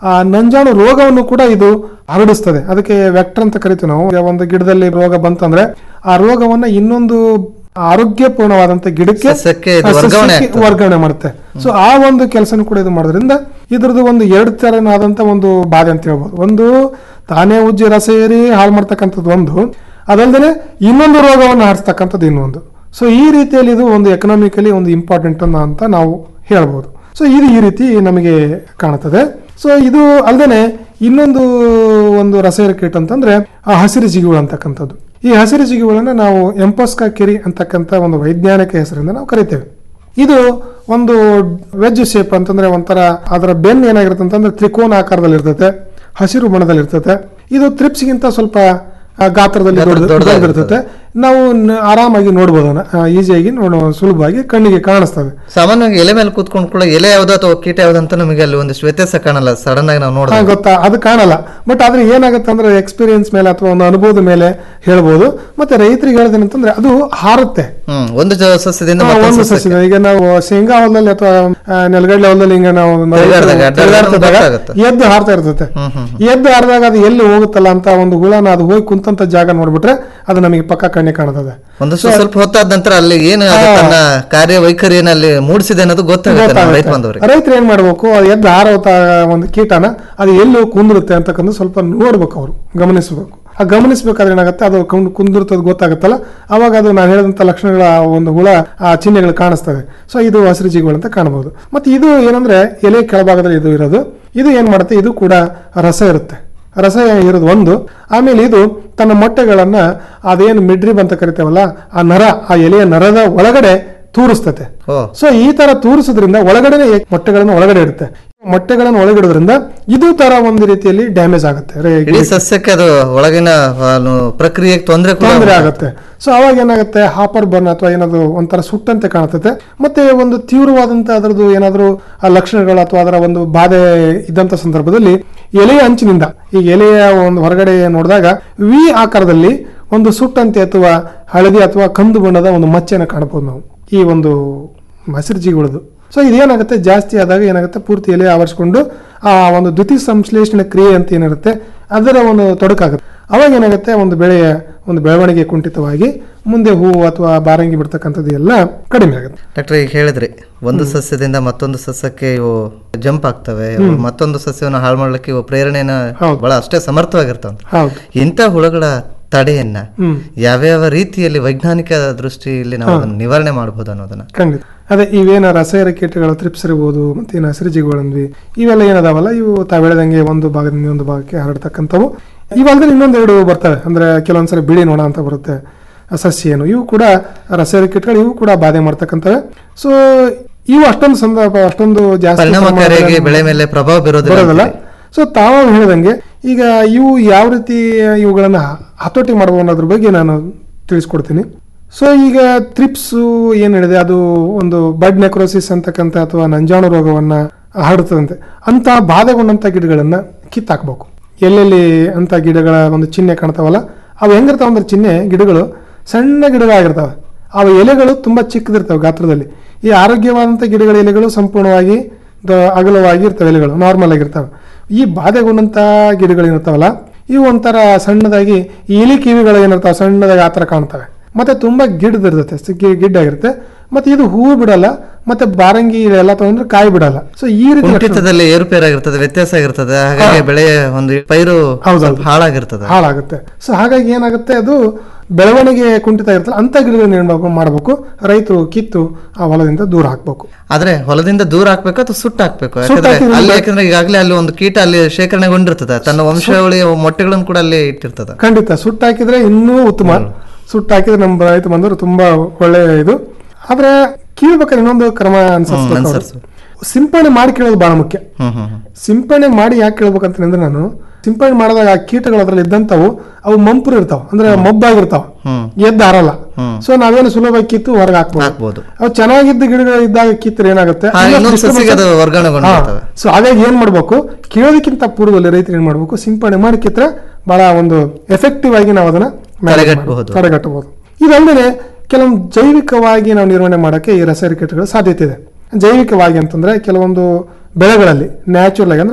ಆ ನಂಜಾಣು ರೋಗವನ್ನು ಕೂಡ ಇದು ಹರಡಿಸ್ತದೆ ಅದಕ್ಕೆ ವೆಕ್ಟರ್ ಅಂತ ಕರಿತೀವಿ ನಾವು ಈಗ ಒಂದು ಗಿಡದಲ್ಲಿ ರೋಗ ಬಂತಂದ್ರೆ ಆ ರೋಗವನ್ನ ಇನ್ನೊಂದು ಆರೋಗ್ಯಪೂರ್ಣವಾದಂತ ಗಿಡಕ್ಕೆ ಸಸ್ಯಕ್ಕೆ ಇದು ಆ ವರ್ಗಾವಣೆ ಸಸ್ಯಕ್ಕೆ ಆಗ್ತದೆ. ವರ್ಗಾವಣೆ ಮಾಡುತ್ತೆ ಸೊ ಆ ಒಂದು ಕೆಲಸನೂ ಕೂಡ ಇದು ಮಾಡೋದ್ರಿಂದ ಇದ್ರದ್ದು ಒಂದು ಎರಡು ತರನಾದಂತ ಒಂದು ಬಾಧೆ ಅಂತ ಹೇಳ್ಬೋದು ಒಂದು ತಾನೇ ಉಜ್ಜಿ ರಸ ಏರಿ ಹಾಳು ಮಾಡ್ತಕ್ಕಂಥದ್ದು ಒಂದು ಅದಲ್ಲದೆ ಇನ್ನೊಂದು ರೋಗವನ್ನು ಹರಡ್ತಕ್ಕಂಥದ್ದು ಇನ್ನೊಂದು ಸೊ ಈ ರೀತಿಯಲ್ಲಿ ಇದು ಒಂದು ಎಕನಾಮಿಕಲಿ ಒಂದು ಇಂಪಾರ್ಟೆಂಟ್ ಅಂತ ನಾವು ಹೇಳ್ಬೋದು ಸೊ ಇದು ಈ ರೀತಿ ನಮಗೆ ಕಾಣುತ್ತದೆ ಸೊ ಇದು ಅಲ್ಲದೆ ಇನ್ನೊಂದು ಒಂದು ರಸಾಯನ ಕೀಟ ಅಂತಂದ್ರೆ ಆ ಹಸಿರು ಜಿಗಿಗಳು ಅಂತಕ್ಕಂಥದ್ದು ಈ ಹಸಿರು ಜಿಗಿಗಳನ್ನ ನಾವು ಎಂಪೋಸ್ಕಾ ಕೆರಿ ಅಂತಕ್ಕಂಥ ಒಂದು ವೈಜ್ಞಾನಿಕ ಹೆಸರಿಂದ ನಾವು ಕರಿತೇವೆ ಇದು ಒಂದು ವೆಜ್ ಶೇಪ್ ಅಂತಂದ್ರೆ ಒಂಥರ ಅದರ ಬೆನ್ ಏನಾಗಿರುತ್ತೆ ಅಂತಂದ್ರೆ ತ್ರಿಕೋನ ಆಕಾರದಲ್ಲಿ ಇರ್ತೈತೆ ಹಸಿರು ಬಣ್ಣದಲ್ಲಿ ಇರ್ತೈತೆ ಇದು ತ್ರಿಪ್ಸ್ಗಿಂತ ಸ್ವಲ್ಪ ಆ, ಗಾತ್ರದಲ್ಲಿ ಗಾತ್ರ ದೊಡ್ಡ- ದೊಡ್ಡದಾಗಿರ್ತದೆ. ದೊಡ್ಡದಿರ್ತೈತೆ ನಾವು ನ- ಆರಾಮಾಗಿ ನೋಡ್ಬೋದು ಅದನ್ನ ಈಸಿಯಾಗಿ ನೋಡೋ ಸುಲಭವಾಗಿ ಕಣ್ಣಿಗೆ ಕಾಣಿಸ್ತದೆ ಸಾಮಾನ್ಯವಾಗಿ ಎಲೆ ಮೇಲೆ ಕೂತ್ಕೊಂಡು ಕೂಡ ಎಲೆ ಯಾವ್ದು ಅಥವಾ ಕೀಟ ಯಾವ್ದು ಅಂತ ನಮಗೆ ಅಲ್ಲಿ ಒಂದಿಷ್ಟು ವ್ಯತ್ಯಾಸ ಕಾಣಲ್ಲ ಸಡನ್ ಆಗಿ ನಾವು ಹಾ, ನೋಡಿದ್ರೆ ಗೊತ್ತಾ ಅದು ಕಾಣಲ್ಲ ಬಟ್ ಆದ್ರೆ ಏನಾಗುತ್ತೆ ಅಂದ್ರೆ ಎಕ್ಸ್ಪೀರಿಯನ್ಸ್ ಮೇಲೆ ಅಥವಾ ಒಂದು ಅನುಭವದ ಮೇಲೆ ಹೇಳ್ಬೋದು ಮತ್ತೆ ರೈತರಿಗೆ ಹೇಳ್ದೇನೆ ಅಂತಂದ್ರೆ ಅದು ಹಾರುತ್ತೆ ಹ್ಮ್ ಒಂದು ಜ- ಸಸ್ಯದಿಂದ ಹಾ, ಮತ್ತೊಂದು ಒಂದು ಸಸ್ಯಕ್ಕೆ. ಸಸ್ಯ ಈಗ ನಾವು ಶೇಂಗಾ ಹೊಲದಲ್ಲಿ ಅಥವಾ ಆ, ನೆಲಗಡಲೆ ಹೊಲದಲ್ಲಿ ಹಿಂಗ ನಾವು ತಿರ್ಗಾಡ್ದಾಗ, ಅಡ್ಡ ತಿರ್ಗಾಡ್ತಿದ್ದಾಗ ಗೊತ್ತಾಗುತ್ತೆ. ಎದ್ದು ಹಾರ್ತಾ ಇರ್ತೈತೆ ಎದ್ದು ಹಾರಿದಾಗ ಅದು ಎಲ್ಲಿ ಹೋಗುತ್ತಲ್ಲ ಅಂತ ಒಂದು ಹುಳನ ಅದು ಹೋಗಿ ಕುಂತಂತ ಜಾಗ ನೋಡ್ಬಿಟ್ರೆ ಅದು ನಮಗೆ ಪಕ್ಕ ಕಣ್ಣೆ ಕಾಣುತ್ತದೆ ಒಂದು ಸ್ವಲ್ಪ ಹೊತ್ತಾದ ನಂತರ ಅಲ್ಲಿ ಏನು ಅದು ಹಾ. ತನ್ನ ಕಾರ್ಯ ವೈಖರಿಯನ್ನು ಅಲ್ಲಿ ಮೂಡಿಸಿದೆ ಅನ್ನೋದು ಗೊತ್ತಾಗುತ್ತೆ ನಮ್ಮ ರೈತ ಬಂದವರಿಗೆ ರೈತರು ಏನ್ ಮಾಡ್ಬೇಕು ಅದು ಎದ್ದು ಹಾರೋತ ಒಂದು ಕೀಟನ ಅದು ಎಲ್ಲಿ ಹೋಗಿ ಕುಂದಿರುತ್ತೆ ಅಂತಕ್ಕಂಥ ಸ್ವಲ್ಪ ನೋಡ್ಬೇಕು ಅವರು ಗಮನಿಸಬೇಕು ಆ ಗಮನಿಸಬೇಕಾದ್ರೆ ಏನಾಗುತ್ತೆ ಅದು ಕುಂದ್- ಕುಂದಿರ್ತದ ಗೊತ್ತಾಗುತ್ತಲ್ಲ ಅವಾಗ ಅದು ನಾನು ಹೇಳಿದಂತ ಲಕ್ಷಣಗಳ ಆ ಒಂದು ಹುಳ ಆ ಚಿಹ್ನೆಗಳು ಕಾಣಿಸ್ತವೆ ಸೊ ಇದು ಹಸಿರು ಜೀವಿಗಳು ಅಂತ ಕಾಣಬಹುದು ಮತ್ತೆ ಇದು ಏನಂದ್ರೆ ಎಲೆ ಕೆಳಭಾಗದಲ್ಲಿ ಇದು ಇರೋದು ಇದು ಏನ್ ಮಾಡುತ್ತೆ ಇದು ಕೂಡ ರಸ ಇರುತ್ತೆ ರಸ ಇರೋದು ಒಂದು ಆಮೇಲೆ ಇದು ತನ್ನ ಮೊಟ್ಟೆಗಳನ್ನ ಅದೇನು ಮಿಡ್ರಿಬ್ ಅಂತ ಕರಿತೇವಲ್ಲ ಆ ನರ ಆ ಎಲೆಯ ನರದ ಒಳಗಡೆ ತೂರಿಸ್ತತೆ ಸೊ ಈ ತರ ತೂರಿಸೋದ್ರಿಂದ ಒಳಗಡೆ ಮೊಟ್ಟೆಗಳನ್ನು ಒಳಗಡೆ ಇಡುತ್ತೆ ಮೊಟ್ಟೆಗಳನ್ನು ಒಳಗಿಡೋದ್ರಿಂದ ಇದು ತರ ಒಂದು ರೀತಿಯಲ್ಲಿ ಡ್ಯಾಮೇಜ್ ಆಗುತ್ತೆ ರೇ- ಇಡೀ ಸಸ್ಯಕ್ಕೆ ಅದು ಒಳಗಿನ ಏನು, ಪ್ರಕ್ರಿಯೆಗೆ ತೊಂದರೆ ಕೂಡ ತೊಂದರೆ ಆಗುತ್ತೆ ಸೊ ಅವಾಗ ಏನಾಗುತ್ತೆ ಹಾಪರ್ ಬರ್ನ್ ಅಥವಾ ಏನಾದ್ರು ಒಂಥರ ಸುಟ್ಟಂತೆ ಕಾಣುತ್ತೆ ಮತ್ತೆ ಒಂದು ತೀವ್ರವಾದಂತ ಅದರದ್ದು ಏನಾದ್ರು ಆ ಲಕ್ಷಣಗಳು ಅಥವಾ ಅದರ ಒಂದು ಬಾಧೆ ಇದ್ದಂತ ಸಂದರ್ಭದಲ್ಲಿ ಎಲೆಯ ಅಂಚಿನಿಂದ ಈ ಎಲೆಯ ಒಂದು ಹೊರಗಡೆ ನೋಡಿದಾಗ ವಿ ಆಕಾರದಲ್ಲಿ ಒಂದು ಸುಟ್ಟಂತೆ ಅಥವಾ ಹಳದಿ ಅಥವಾ ಕಂದು ಬಣ್ಣದ ಒಂದು ಮಚ್ಚೆನ ಕಾಣಬಹುದು ನಾವು ಈ ಒಂದು ಹಸಿರು ಜೀವಿಗಳದು ಸೊ ಇದೇನಾಗುತ್ತೆ ಜಾಸ್ತಿ ಆದಾಗ ಏನಾಗುತ್ತೆ ಪೂರ್ತಿ ಎಲೆ ಆವರಿಸ್ಕೊಂಡು ಆ ಒಂದು ದ್ವಿತೀಯ ಸಂಶ್ಲೇಷಣೆ ಕ್ರಿಯೆ ಅಂತ ಏನಿರುತ್ತೆ ಅದರ ಒಂದು ತೊಡಕಾಗುತ್ತೆ ಅವಾಗ ಏನಾಗುತ್ತೆ ಒಂದು ಬೆಳೆಯ ಒಂದು ಬೆಳವಣಿಗೆ ಕುಂಠಿತವಾಗಿ ಮುಂದೆ ಹೂವು ಅಥವಾ ಬಾರಂಗಿ ಬಿಡ್ತಕ್ಕಂಥದ್ದು ಎಲ್ಲ ಕಡಿಮೆ ಆಗುತ್ತೆ ಡಾಕ್ಟರ್ ಈಗ ಹೇಳಿದ್ರಿ ಒಂದು ಸಸ್ಯದಿಂದ ಮತ್ತೊಂದು ಸಸ್ಯಕ್ಕೆ ಇವು ಜಂಪ್ ಆಗ್ತವೆ ಇವು ಹ್ಮ್. ಮತ್ತೊಂದು ಸಸ್ಯವನ್ನು ಹಾಳು ಮಾಡ್ಲಿಕ್ಕೆ ಇವು ಪ್ರೇರಣೆನ ಬಹಳ ಅಷ್ಟೇ ಸಮರ್ಥವಾಗಿರ್ತಾವ ಹೌದು ಇಂಥ ಹುಳಗಳ ತಡೆಯನ್ನ ಹ್ಮ್. ಯಾವ್ಯಾವ ರೀತಿಯಲ್ಲಿ ವೈಜ್ಞಾನಿಕ ದೃಷ್ಟಿಯಲ್ಲಿ ನಾವು ಹಾ. ಅದನ್ನ ನಿವಾರಣೆ ಮಾಡಬಹುದು ಅನ್ನೋದನ್ನ ಖಂಡಿತ ಅದೇ ಇವೇನ ರಸಾಯನ ಕೀಟಗಳು ತ್ರಿಪ್ಸಿರ್ಬೋದು ಮತ್ತೆ ಏನು ಹಸಿರು ಜೀವಿಗಳಂದ್ವಿ ಇವೆಲ್ಲ ಏನದಾವಲ್ಲ ಇವು ತಾವು ಹೇಳ್ದಂಗೆ ಒಂದು ಭಾಗದಿಂದ ಇನ್ನೊಂದು ಭಾಗಕ್ಕೆ ಹರಡ್ತಕ್ಕಂಥವು ಇವಲ್ದ್ರೆ ಇನ್ನೊಂದೆರಡು ಬರ್ತವೆ ಅಂದ್ರೆ ಕೆಲವೊಂದ್ಸರಿ ಬಿಳಿ ನೋಣ ಅಂತ ಬರುತ್ತೆ ಆ ಸಸ್ಯ ಏನು ಇವು ಕೂಡ ರಸಾಯನ ಕೀಟಗಳು ಇವು ಕೂಡ ಬಾಧೆ ಮಾಡ್ತಕ್ಕಂಥವೆ ಸೊ ಇವು ಅಷ್ಟೊಂದು ಸಂದರ್ಭ ಅಷ್ಟೊಂದು ಜಾಸ್ತಿ ಪರಿಣಾಮಕಾರಿಯಾಗಿ ಪ್ರಮಾಣದಲ್ಲಿ ಬೆಳೆ ಮೇಲೆ ಪ್ರಭಾವ ಬೀರೋದಿಲ್ಲ ಬರೋದಿಲ್ಲ ಅಂತೀರಿ. ಸೊ ತಾವು ಹೇಳ್ದಂಗೆ ಈಗ ಇವು ಯಾವ ರೀತಿ ಇವುಗಳನ್ನ ಹತೋಟಿ ಮಾಡಬಹುದು ಅನ್ನೋದ್ರ ಬಗ್ಗೆ ನಾನು ತಿಳಿಸ್ಕೊಡ್ತೀನಿ ಸೊ ಈಗ ತ್ರಿಪ್ಸು ಏನು ಹೇಳಿದೆ ಅದು ಒಂದು ಬಡ್ ನೆಕ್ರೋಸಿಸ್ ಅಂತಕ್ಕಂಥ ಅಥವಾ ನಂಜಾಣು ರೋಗವನ್ನ ಹರಡುತ್ತದಂತೆ ಅಂತ ಬಾಧೆಗೊಂಡಂತ ಗಿಡಗಳನ್ನ ಕಿತ್ತಾಕ್ಬೇಕು ಎಲ್ಲೆಲ್ಲಿ ಅಂತ ಗಿಡಗಳ ಒಂದು ಚಿಹ್ನೆ ಕಾಣ್ತಾವಲ್ಲ ಅವು ಹೆಂಗಿರ್ತಾವ ಅಂದ್ರೆ ಚಿಹ್ನೆ ಗಿಡಗಳು ಸಣ್ಣ ಗಿಡಗಳಾಗಿರ್ತಾವೆ ಅವು ಎಲೆಗಳು ತುಂಬಾ ಚಿಕ್ಕದಿರ್ತವೆ ಗಾತ್ರದಲ್ಲಿ ಈ ಆರೋಗ್ಯವಾದಂಥ ಗಿಡಗಳ ಎಲೆಗಳು ಸಂಪೂರ್ಣವಾಗಿ ದ- ಅಗಲವಾಗಿ ಇರ್ತವೆ ಎಲೆಗಳು ನಾರ್ಮಲ್ ಆಗಿರ್ತವೆ ಈ ಬಾಧೆಗೊಂಡಂತ ಗಿಡಗಳು ಏನಿರ್ತಾವಲ್ಲ ಇವು ಒಂಥರ ಸಣ್ಣದಾಗಿ ಈ ಇಲಿ ಕಿವಿಗಳು ಏನಿರ್ತಾವೆ ಸಣ್ಣದಾಗಿ ಆ ಥರ ಕಾಣ್ತವೆ ಮತ್ತೆ ತುಂಬಾ ಗಿಡ್ದಿರ್ತೈತೆ ಸಿ- ಗಿ- ಗಿಡ್ಡಾಗಿರುತ್ತೆ ಮತ್ತೆ ಇದು ಹೂವು ಬಿಡಲ್ಲ ಮತ್ತೆ ಬಾರಂಗಿ ಎಲ್ಲ ತಗೊಂಡ್ರೆ ಕಾಯಿ ಬಿಡಲ್ಲ ಸೊ ಈ ರೀತಿ ಲಕ್ಷಣ- ಕುಂಠಿತದಲ್ಲಿ ಏರುಪೇರಾಗಿರ್ತದೆ ವ್ಯತ್ಯಾಸ ಆಗಿರ್ತದೆ ಹಾಗಾಗಿ ಬೆಳೆಯ ಒಂದು ಪೈರು ಸ್ವಲ್ಪ ಹಾಳಾಗಿರ್ತದೆ ಹಾಳಾಗುತ್ತೆ ಸೊ ಹಾಗಾಗಿ ಏನಾಗುತ್ತೆ ಅದು ಬೆಳವಣಿಗೆ ಕುಂಠಿತ ಇರ್ತಲ್ಲ ಅಂತ ಗಿಡಗಳನ್ನ ಏನ್ ಮಾಡ್ಬೇಕು- ಮಾಡ್ಬೇಕು ರೈತರು ಕಿತ್ತು ಆ ಹೊಲದಿಂದ ದೂರ ಹಾಕ್ಬೇಕು ಆದ್ರೆ ಹೊಲದಿಂದ ದೂರ ಹಾಕ್ಬೇಕು ಅಥವಾ ಸುಟ್ಟು ಹಾಕ್ಬೇಕು ಸುಟ್ಟು ಯಾಕಂದ್ರೆ ಹಾಕಿದ್ರೆ ಅಲ್ಲಿ ಬೆಳೆ- ಯಾಕಂದ್ರೆ ಈಗಾಗಲೇ ಅಲ್ಲಿ ಒಂದು ಕೀಟ ಅಲ್ಲಿ ಶೇಖರಣೆಗೊಂಡಿರ್ತದೆ ತನ್ನ ವಂಶಾವಳಿ ಮೊಟ್ಟೆಗಳನ್ನು ಕೂಡ ಅಲ್ಲಿ ಇಟ್ಟಿರ್ತದೆ ಖಂಡಿತ ಸುಟ್ಟು ಹಾಕಿದ್ರೆ ಇನ್ನೂ ಉತ್ತಮ ಸುಟ್ಟು ಹಾಕಿದ್ರೆ ನಮ್ಮ ರೈತ ಬಂದವರು ತುಂಬಾ ಒಳ್ಳೆ ಇದು ಆದ್ರೆ ಕೀಳ್ಬೇಕಾದ್ರೆ ಇನ್ನೊಂದು ಕ್ರಮ ಅನ್ಸರ್ಸ್ಬೇಕು ಅವ್ರು. ಅನ್ಸರ್ಸ್ಬೇಕು. ಸಿಂಪಡಣೆ ಮಾಡಿ ಕೇಳೋದು ಬಹಳ ಮುಖ್ಯ ಹ್ಮ್ ಹ್ಮ್ ಹ್ಮ್. ಸಿಂಪಡಣೆ ಮಾಡಿ ಯಾಕೆ ಕೇಳ್ಬೇಕಂತಂದ್ರೆ ನಾನು ಸಿಂಪಡಣೆ ಮಾಡಿದಾಗ ಆ ಕೀಟಗಳು ಅದ್ರಲ್ಲಿ ಇದ್ದಂತವು ಅವು ಮಂಪರು ಇರ್ತಾವ ಅಂದ್ರೆ ಮಬ್ಬಾಗಿರ್ತಾವ ಹ್ಮ್. ಎದ್ದು ಹಾರಲ್ಲ ಹ್ಮ್. ಸೊ ನಾವೇನು ಸುಲಭವಾಗಿ ಕಿತ್ತು ಹೊರಗೆ ಹಾಕ್ಬೋದು ಹಾಕ್ಬೋದು. ಅವು ಚೆನ್ನಾಗಿದ್ದ ಗಿಡಗಳು ಇದ್ದಾಗ ಕಿತ್ತರೆ ಏನಾಗುತ್ತೆ ಹಾ, ಇನ್ನೊಂದು ಸಸಿಗೆ ಅದು ವರ್ಗಾವಣೆಗೊಂಡಿರ್ತವೆ. ಸೊ ಹಾಗಾಗಿ ಏನ್ ಮಾಡ್ಬೇಕು ಕೇಳೋದಕ್ಕಿಂತ ಪೂರ್ವದಲ್ಲಿ ರೈತರು ಏನ್ ಮಾಡ್ಬೇಕು ಸಿಂಪಡಣೆ ಮಾಡಿ ಕಿತ್ರೆ ಬಹಳ ಒಂದು ಎಫೆಕ್ಟಿವ್ ಆಗಿ ನಾವು ಅದನ್ನ manage ತಡೆಗಟ್ಟಬಹುದು. ಮಾಡ್ಬೋದು. ತಡೆಗಟ್ಟಬಹುದು ಇದಲ್ಲದೆ ಕೆಲವೊಂದು ಜೈವಿಕವಾಗಿ ನಾವು ನಿರ್ವಹಣೆ ಮಾಡಕ್ಕೆ ಈ ರಸಾಯನಿಕ ಕೀಟಗಳ ಸಾಧ್ಯತೆ ಇದೆ ಜೈವಿಕವಾಗಿ ಅಂತಂದ್ರೆ ಕೆಲವೊಂದು ಬೆಳೆಗಳಲ್ಲಿ ನ್ಯಾಚುರಲ್ ಆಗಿ ಅಂದ್ರೆ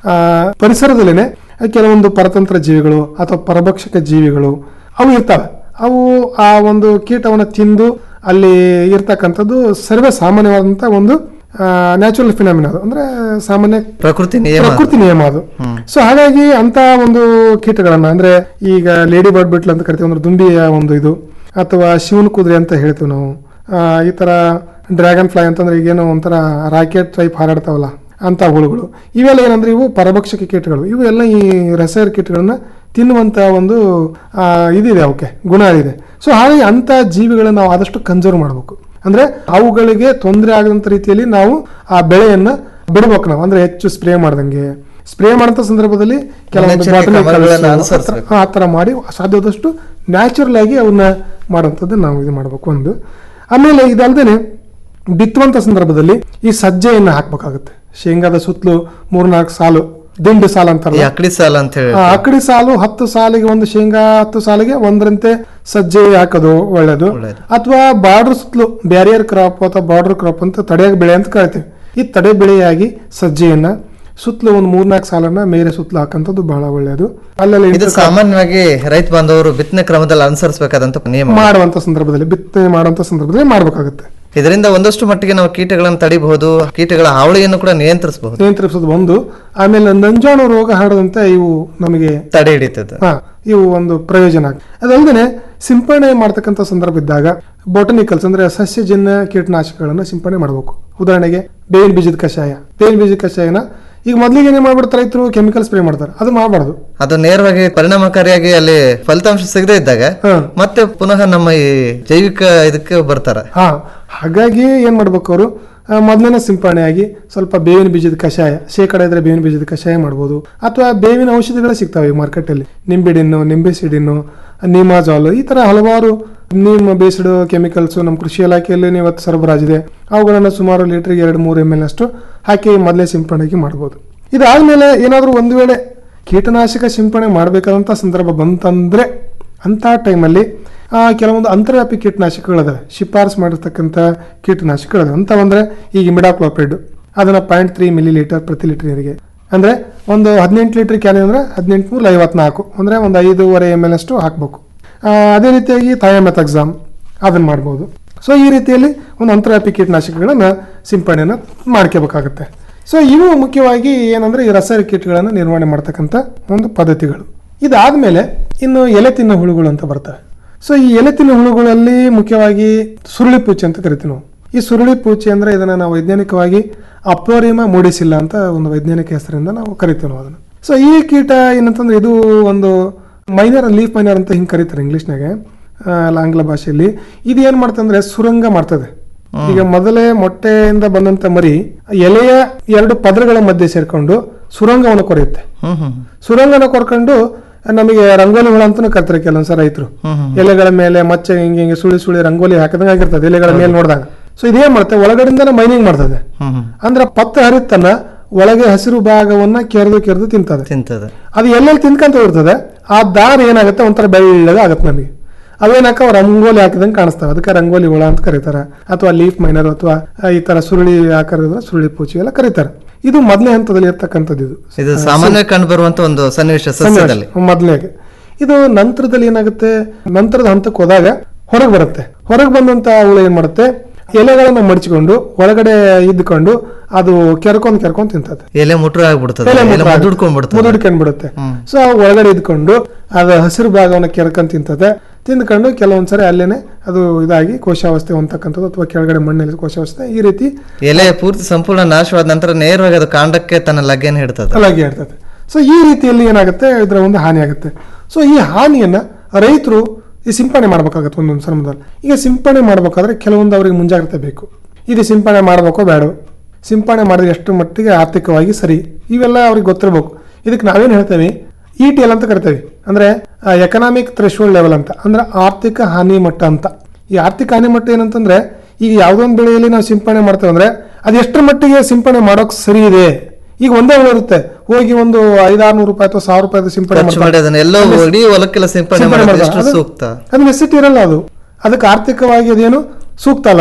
ಆ, ಪರಿಸರದಲ್ಲಿನೇ ಕೆಲವೊಂದು ಪರತಂತ್ರ ಜೀವಿಗಳು ಅಥವಾ ಪರಭಕ್ಷಕ ಜೀವಿಗಳು ಅವು ಇರ್ತವೆ ಅವು ಆ ಒಂದು ಕೀಟವನ್ನು ತಿಂದು ಅಲ್ಲಿ ಇರ್ತಕ್ಕಂಥದ್ದು ಸರ್ವೇ ಸಾಮಾನ್ಯವಾದಂಥ ಒಂದು ನ್ಯಾಚುರಲ್ ಫಿನಾಮಿನ ಅದು ಅಂದ್ರೆ ಸಾಮಾನ್ಯ ಪ್ರಕೃತಿ ನಿಯಮ ಅದು. ಪ್ರಕೃತಿ ನಿಯಮ ಅದು ಸೊ ಹಾಗಾಗಿ ಅಂತ ಒಂದು ಕೀಟಗಳನ್ನ ಅಂದ್ರೆ ಈಗ ಲೇಡಿ ಬರ್ಡ್ ಬಿಟ್ಲ್ ಅಂತ ಕರಿತೀವಿ ಅಂದ್ರೆ ದುಂಬಿಯ ಒಂದು ಇದು ಅಥವಾ ಶಿವನ ಕುದುರೆ ಅಂತ ಹೇಳ್ತೀವಿ ನಾವು ಆ, ಈ ತರ ಡ್ರ್ಯಾಗನ್ ಫ್ಲೈ ಅಂತಂದ್ರೆ ಈಗೇನೋ ಒಂಥರ ರಾಕೆಟ್ ಟೈಪ್ ಹಾರಾಡ್ತಾವಲ್ಲ ಅಂತ ಹುಳುಗಳು ಇವೆಲ್ಲ ಏನಂದ್ರೆ ಇವು ಪರಭಕ್ಷಕ ಕೀಟಗಳು ಇವು ಎಲ್ಲ ಈ ರಸಾಯನ ಕೀಟಗಳನ್ನ ತಿನ್ನುವಂತ ಒಂದು ಆ, ಇದಿದೆ ಅವಕ್ಕೆ ಗುಣ ಇದೆ ಸೊ ಹಾಗಾಗಿ ಅಂತ ಜೀವಿಗಳನ್ನ ನಾವು ಆದಷ್ಟು ಕನ್ಸರ್ವ್ ಮಾಡಬೇಕು ಅಂದ್ರೆ ಅವುಗಳಿಗೆ ತೊಂದರೆ ಆಗದಂತ ರೀತಿಯಲ್ಲಿ ನಾವು ಆ ಬೆಳೆಯನ್ನ ಬಿಡ್ಬೇಕು ನಾವು ಅಂದ್ರೆ ಹೆಚ್ಚು ಸ್ಪ್ರೇ ಮಾಡ್ದಂಗೆ ಸ್ಪ್ರೇ ಮಾಡಂತ ಸಂದರ್ಭದಲ್ಲಿ ಕೆಲವೊಂದು ಮುನ್ನೆಚ್ಚರಿಕೆ botany ಕ್ರಮಗಳನ್ನ colours ಆ ಥರ- ಅನುಸರಿಸ್ಬೇಕು. ಆ ಥರ ಮಾಡಿ ಸಾಧ್ಯವಾದಷ್ಟು ನ್ಯಾಚುರಲ್ ಆಗಿ ಅವನ್ನ ಮಾಡುವಂಥದ್ದು ನಾವು ಇದು ಮಾಡಬೇಕು ಒಂದು ಆಮೇಲೆ ಇದಲ್ದೇನೆ ಬಿತ್ತುವಂತ ಸಂದರ್ಭದಲ್ಲಿ ಈ ಸಜ್ಜೆಯನ್ನ ಹಾಕ್ಬೇಕಾಗುತ್ತೆ ಶೇಂಗಾದ ಸುತ್ತಲೂ ಮೂರ್ನಾಲ್ಕು ಸಾಲು ದಿಂಡು ಸಾಲು ಈ ಅಂತಾರಲ್ಲ ಅಕಡಿ ಸಾಲ ಅಂತ ಹೇಳಿ ಆ ಅಕಡಿ ಸಾಲು ಹತ್ತು ಸಾಲಿಗೆ ಒಂದು ಶೇಂಗಾ ಹತ್ತು ಸಾಲಿಗೆ ಒಂದರಂತೆ ಸಜ್ಜೆ ಹಾಕೋದು ಒಳ್ಳೇದು ಅಥವಾ ಬಾರ್ಡರ್ ಸುತ್ತಲೂ ಬ್ಯಾರಿಯರ್ ಕ್ರಾಪ್ ಅಥವಾ ಬಾರ್ಡರ್ ಕ್ರಾಪ್ ಅಂತ ತಡೆಯಾಗಿ ಬೆಳೆ ಅಂತ ಕರಿತೀವಿ ಈ ತಡೆ ಬೆಳೆಯಾಗಿ ಸಜ್ಜೆಯನ್ನ ಸುತ್ತಲೂ ಒಂದು ಮೂರ್ನಾಲ್ಕು ಸಾಲನ್ನ ಮೇರೆ ಸುತ್ತಲೂ ಹಾಕಂಥದ್ದು ಬಹಳ ಒಳ್ಳೆಯದು ಅಲ್ಲಲ್ಲಿ ಇದು ಸಾಮಾನ್ಯವಾಗಿ ರೈತ ಬಾಂಧವರು ಬಿತ್ತನೆ ಕ್ರಮದಲ್ಲಿ ಅನುಸರಿಸಬೇಕಾದಂತ ನಿಯಮ ಮಾಡುವಂತ ಸಂದರ್ಭದಲ್ಲಿ ಬಿತ್ತನೆ ಮಾಡುವಂತ ಸಂದರ್ಭದಲ್ಲಿ ಮಾಡ್ಬೇಕಾಗುತ್ತೆ ಇದರಿಂದ ಒಂದಷ್ಟು ಮಟ್ಟಿಗೆ ನಾವು ಕೀಟಗಳನ್ನು ತಡಿಬಹುದು ಕೀಟಗಳ ಹಾವಳಿಯನ್ನು ಕೂಡ ನಿಯಂತ್ರಿಸಬಹುದು ನಿಯಂತ್ರಿಸೋದು ಒಂದು ಆಮೇಲೆ ನಂಜಾಣು ರೋಗ ಹರಡದಂತೆ ಇವು ನಮಗೆ ತಡೆ ಹಿಡಿತದೆ ಹಾ ಇವು ಒಂದು ಪ್ರಯೋಜನ ಆಗ ಅದಲ್ಲದೆ ಸಿಂಪಡಣೆ ಮಾಡ್ತಕ್ಕಂಥ ಸಂದರ್ಭ ಇದ್ದಾಗ ಬೊಟನಿಕಲ್ಸ್ ಅಂದ್ರೆ ಸಸ್ಯಜನ್ಯ ಕೀಟನಾಶಕಗಳನ್ನ ಸಿಂಪಡಣೆ ಮಾಡಬೇಕು ಉದಾಹರಣೆಗೆ ಬೇವಿನ ಬೀಜದ ಕಷಾಯ ಬೇವಿನ ಬೀಜದ ಕಷಾಯನ ಈಗ ಮೊದಲಿಗೆ ಏನೇ ಮಾಡ್ಬಿಡ್ತಾರೆ ರೈತರು ಕೆಮಿಕಲ್ ಸ್ಪ್ರೇ ಮಾಡ್ತಾರೆ ಅದು ಮಾಡಬಾರ್ದು ಅದು ನೇರವಾಗಿ ಪರಿಣಾಮಕಾರಿಯಾಗಿ ಅಲ್ಲಿ ಫಲಿತಾಂಶ ಸಿಗದೇ ಇದ್ದಾಗ ಮತ್ತೆ ಪುನಃ ನಮ್ಮ ಈ ಜೈವಿಕ ಇದಕ್ಕೆ ಬರ್ತಾರೆ ಹಾ ಹಾಗಾಗಿ ಏನ್ ಮಾಡ್ಬೇಕು ಅವರು ಮೊದಲನೇ ಸಿಂಪಡಣೆಯಾಗಿ ಸ್ವಲ್ಪ ಬೇವಿನ ಬೀಜದ ಕಷಾಯ ಶೇಕಡ ಇದ್ರೆ ಬೇವಿನ ಬೀಜದ ಕಷಾಯ ಮಾಡ್ಬೋದು ಅಥವಾ ಬೇವಿನ ಔಷಧಿಗಳು ಸಿಗ್ತವೆ ಈ ಮಾರ್ಕೆಟಲ್ಲಿ ನಿಂಬೆಡಿನ್ನು ನಿಂಬೆ ಸಿಡಿನ್ನು ನಿಮಾಜಾಲ್ ಈ ತರ ಹಲವಾರು ನೀಮ್ ಬೇಸ್ಡ್ ಕೆಮಿಕಲ್ಸ್ ನಮ್ಮ ಕೃಷಿ ಇಲಾಖೆಯಲ್ಲಿ ಇವತ್ತು ಸರಬರಾಜಿದೆ ಅವುಗಳನ್ನು ಸುಮಾರು ಲೀಟರ್ಗೆ ಎರಡು ಮೂರು ಎಮ್ ಎಲ್ ಅಷ್ಟು ಹಾಕಿ ಮೊದಲೇ ಸಿಂಪಡಣೆಗೆ ಮಾಡ್ಬೋದು ಇದಾದ್ಮೇಲೆ ಏನಾದರೂ ಒಂದು ವೇಳೆ ಕೀಟನಾಶಕ ಸಿಂಪಡಣೆ ಮಾಡಬೇಕಾದಂಥ ಸಂದರ್ಭ ಬಂತಂದ್ರೆ ಅಂಥ ಟೈಮಲ್ಲಿ ಆ, ಕೆಲವೊಂದು ಅಂತರ್ವ್ಯಾಪಿ ಕೀಟನಾಶಕಗಳಿದಾವೆ ಶಿಫಾರಸು ಮಾಡಿರ್ತಕ್ಕಂಥ ಕೀಟನಾಶಕಗಳಿದಾವೆ ಅಂಥವಂದ್ರೆ ಈಗ ಇಮಿಡಾಕ್ಲೋಪೈಡ್ ಅದನ್ನ ಪಾಯಿಂಟ್ ತ್ರೀ ಮಿಲಿ ಲೀಟರ್ ಪ್ರತಿ ಲೀಟರ್ ನೀರಿಗೆ ಅಂದ್ರೆ ಒಂದು ಹದಿನೆಂಟು ಲೀಟರ್ ಕ್ಯಾನ್ ಅಂದ್ರೆ ಹದಿನೆಂಟು ಮೂರು ಐವತ್ನಾಲ್ಕು ಅಂದ್ರೆ ಒಂದು ಐದೂವರೆ ಎಮ್ ಎಲ್ ಅಷ್ಟು ಹಾಕಬೇಕು ಅದೇ ರೀತಿಯಾಗಿ ಥಯಾಮೆಥಾಕ್ಸಾಮ್ ಅದನ್ನ ಮಾಡ್ಬೋದು ಸೊ ಈ ರೀತಿಯಲ್ಲಿ ಒಂದು ಅಂತರ್ವ್ಯಾಪಿ ಕೀಟನಾಶಕಗಳನ್ನ ಸಿಂಪಡಣೆನ ಮಾಡ್ಕೋಬೇಕಾಗುತ್ತೆ ಸೊ ಇವು ಮುಖ್ಯವಾಗಿ ಏನಂದ್ರೆ ಈ ರಸಾಯನಿಕ ಕೀಟಗಳನ್ನು ನಿರ್ವಹಣೆ ಮಾಡ್ತಕ್ಕಂಥ ಒಂದು ಪದ್ಧತಿಗಳು ಇದಾದ್ಮೇಲೆ ಇನ್ನು ಎಲೆ ತಿನ್ನೋ ಹುಳುಗಳು ಅಂತ ಬರ್ತವೆ ಸೊ ಈ ಎಲೆ ತಿನ್ನೋ ಹುಳುಗಳಲ್ಲಿ ಮುಖ್ಯವಾಗಿ ಸುರುಳಿ ಪೂಚೆ ಅಂತ ಕರಿತೀವಿ ನಾವು ಈ ಸುರುಳಿ ಪೂಚೆ ಅಂದ್ರೆ ಇದನ್ನ ನಾವು ವೈಜ್ಞಾನಿಕವಾಗಿ ಅಪ್ಲೋರಿಮಾ ಮೂಡಿಸಿಲ್ಲ ಅಂತ ಒಂದು ವೈಜ್ಞಾನಿಕ ಹೆಸರಿಂದ ನಾವು ಕರಿತೀವಿ ನಾವು ಅದನ್ನ ಸೊ ಈ ಕೀಟ ಏನಂತಂದ್ರೆ ಇದು ಒಂದು ಮೈನರ್ ಲೀಫ್ ಮೈನರ್ ಅಂತ ಹಿಂಗೆ ಕರೀತಾರೆ ಇಂಗ್ಲಿಷ್ನಾಗೆ ಆ, ಆಂಗ್ಲ ಭಾಷೆಯಲ್ಲಿ ಇದು ಏನ್ ಮಾಡ್ತಂದ್ರೆ ಸುರಂಗ ಮಾಡ್ತದೆ ಈಗ ಮೊದಲೇ ಮೊಟ್ಟೆಯಿಂದ ಬಂದಂತ ಮರಿ ಎಲೆಯ ಎರಡು ಪದರಗಳ ಮಧ್ಯೆ ಸೇರ್ಕೊಂಡು ಸುರಂಗವನ್ನು ಕೊರೆಯುತ್ತೆ ಸುರಂಗನ ಕೊರ್ಕೊಂಡು ನಮಗೆ ರಂಗೋಲಿ ಹುಳ ಅಂತಾನು ಕರ್ತಾರೆ ಕೆಲವೊಂದ್ಸಲ ರೈತರು ಎಲೆಗಳ ಮೇಲೆ ಮಚ್ಚೆ ಹಿಂಗೆ ಹಿಂಗೆ ಸುಳಿ ಸುಳಿ ರಂಗೋಲಿ ಹಾಕಿದಂಗೆ ಆಗಿರ್ತದೆ ಎಲೆಗಳ ಮೇಲೆ ನೋಡಿದಾಗ ಸೊ ಇದೇನ್ ಮಾಡುತ್ತೆ ಒಳಗಡೆಯಿಂದ ಮೈನಿಂಗ್ ಮಾಡ್ತದೆ ಅಂದ್ರೆ ಪತ್ತ ಹರಿತನ ಒಳಗೆ ಹಸಿರು ಭಾಗವನ್ನ ಕೆರೆದು ಕೆರೆದು ತಿಂತದೆ ತಿಂತದೆ ಅದು ಅದು ಎಲ್ಲೆಲ್ಲಿ ತಿನ್ಕಂತ ಇರ್ತದೆ ಆ ದಾರ ಏನಾಗುತ್ತೆ ಒಂಥರ ಬೆಳ್ಳಗೆ ಆಗತ್ತೆ ನಮಗೆ ಅವೇನಾಕ ರಂಗೋಲಿ ಹಾಕಿದಂಗೆ ಕಾಣಿಸ್ತವೆ ಅದಕ್ಕೆ ರಂಗೋಲಿ ಹುಳ ಅಂತ ಕರೀತಾರೆ ಅಥವಾ ಲೀಫ್ ಮೈನರ್ ಅಥವಾ ಈ ತರ ಸುರುಳಿ ಆಕಾರದ ಸುರುಳಿ ಪೂಚಿ ಎಲ್ಲ ಕರೀತಾರೆ ಇದು ಮೊದಲನೇ ಹಂತದಲ್ಲಿ ಇರ್ತಕ್ಕಂಥದ್ದು ಇದು ಇದು ಸಾಮಾನ್ಯವಾಗಿ ಕಂಡು ಬರುವಂತ ಒಂದು ಸನ್ನಿವೇಶ ಸಸ್ಯದಲ್ಲಿ ಮೊದಲಿಗೆ ಇದು ನಂತರದಲ್ಲಿ ಏನಾಗುತ್ತೆ ನಂತರದ ಹಂತಕ್ಕೆ ಹೋದಾಗ ಹೊರಗೆ ಬರುತ್ತೆ ಹೊರಗೆ ಬಂದಂತ ಹುಳು ಏನ್ ಮಾಡುತ್ತೆ ಎಲೆಗಳನ್ನ ಮಡಚಿಕೊಂಡು ಒಳಗಡೆ ಇದ್ಕೊಂಡು ಅದು ಕೆರ್ಕೊಂಡ್ ಕೆರ್ಕೊಂಡ್ ತಿಂತದೆ ಎಲೆ ಮುಟ್ರ ಆಗ್ಬಿಡ್ತದೆ ಎಲೆ ಎಲೆ ಮುಟ್ರ ಆಗುತ್ತೆ. ಮುದುಡ್ಕೊಂಡ್ಬಿಡ್ತದೆ ಮುದುಡ್ಕೊಂಡ್ಬಿಡುತ್ತೆ ಸೊ ಅವು ಒಳಗಡೆ ಇದ್ಕೊಂಡು ಅದು ಹಸಿರು ಭಾಗವನ್ನು ಕೆರ್ಕೊಂಡ್ ತಿಂತದೆ ತಿಂದ್ಕೊಂಡು ಕೆಲವೊಂದ್ಸರಿ ಅಲ್ಲೇನೆ ಅದು ಇದಾಗಿ ಕೋಶಾವಸ್ಥೆ ಹೊಂದಕ್ಕಂಥದ್ದು ಅಥವಾ ಕೆಳಗಡೆ ಮಣ್ಣಲ್ಲಿ ಕೋಶಾವಸ್ಥೆ ಈ ರೀತಿ ಎಲೆ ಪೂರ್ತಿ ಸಂಪೂರ್ಣ ನಾಶವಾದ ನಂತರ ನೇರವಾಗಿ ಅದು ಕಾಂಡಕ್ಕೆ ತನ್ನ ಲಗ್ಗೆನ ಹಿಡ್ತದೆ ಅಲಾಗಿ ಇರ್ತದೆ ಸೊ ಈ ರೀತಿಯಲ್ಲಿ ಏನಾಗುತ್ತೆ ಇದರ ಒಂದು ಹಾನಿ ಆಗುತ್ತೆ ಸೊ ಈ ಹಾನಿಯನ್ನ ರೈತರು ಈ ಸಿಂಪಡಣೆ ಮಾಡ್ಬೇಕಾಗತ್ತೆ ಒಂದೊಂದು ಸಂದರ್ಭದಲ್ಲಿ ಈಗ ಸಿಂಪಡಣೆ ಮಾಡ್ಬೇಕಾದ್ರೆ ಕೆಲವೊಂದು ಅವರಿಗೆ ಮುಂಜಾಗ್ರತೆ ಬೇಕು ಇದು ಸಿಂಪಡಣೆ ಮಾಡಬೇಕೋ ಬೇಡ ಸಿಂಪಡಣೆ ಮಾಡಿದ್ರೆ ಎಷ್ಟು ಮಟ್ಟಿಗೆ ಆರ್ಥಿಕವಾಗಿ ಸರಿ ಇವೆಲ್ಲ ಅವ್ರಿಗೆ ಗೊತ್ತಿರಬೇಕು ಇದಕ್ಕೆ ನಾವೇನು ಹೇಳ್ತೇವೆ ಇ ಟಿ ಎಲ್ ಅಂತ ಕರಿತೇವೆ ಅಂದ್ರೆ ಎಕನಾಮಿಕ್ ಥ್ರೆಶೋಲ್ಡ್ ಲೆವೆಲ್ ಅಂತ ಅಂದ್ರೆ ಆರ್ಥಿಕ ಹಾನಿ ಮಟ್ಟ ಅಂತ ಈ ಆರ್ಥಿಕ ಹಾನಿ ಮಟ್ಟ ಏನಂತಂದ್ರೆ ಈಗ ಯಾವುದೊಂದು ಬೆಳೆಯಲ್ಲಿ ನಾವು ಸಿಂಪಡಣೆ ಮಾಡ್ತೇವೆ ಅಂದ್ರೆ ಅದು ಎಷ್ಟರ ಮಟ್ಟಿಗೆ ಸಿಂಪಡಣೆ ಮಾಡೋಕೆ ಸರಿ ಇದೆ ಈಗ ಒಂದೇ ಹುಳ ಇರುತ್ತೆ ಹೋಗಿ ಒಂದು ಐದಾರ್ನೂರು ರೂಪಾಯಿ ಅಥವಾ ಸಾವಿರ ರೂಪಾಯಿ ಸಿಂಪಡಣೆ ಖರ್ಚು ಮಾಡ್ತಾರೆ. ಮಾಡಿ ಅದನ್ನ ಎಲ್ಲೋ ಇಡೀ ಹೊಲಕ್ಕೆಲ್ಲ ಸಿಂಪಡಣೆ ಸಿಂಪಡಣೆ ಮಾಡೋದು ಮಾಡ್ತಾರೆ. ಎಷ್ಟು ಅದು- ಸೂಕ್ತ ಅದು ನೆಸಿಟಿ ಇರಲ್ಲ ಅದು ಅದಕ್ಕೆ ಆರ್ಥಿಕವಾಗಿ ಅದೇನು ಸೂಕ್ತ ಅಲ್ಲ ಅದು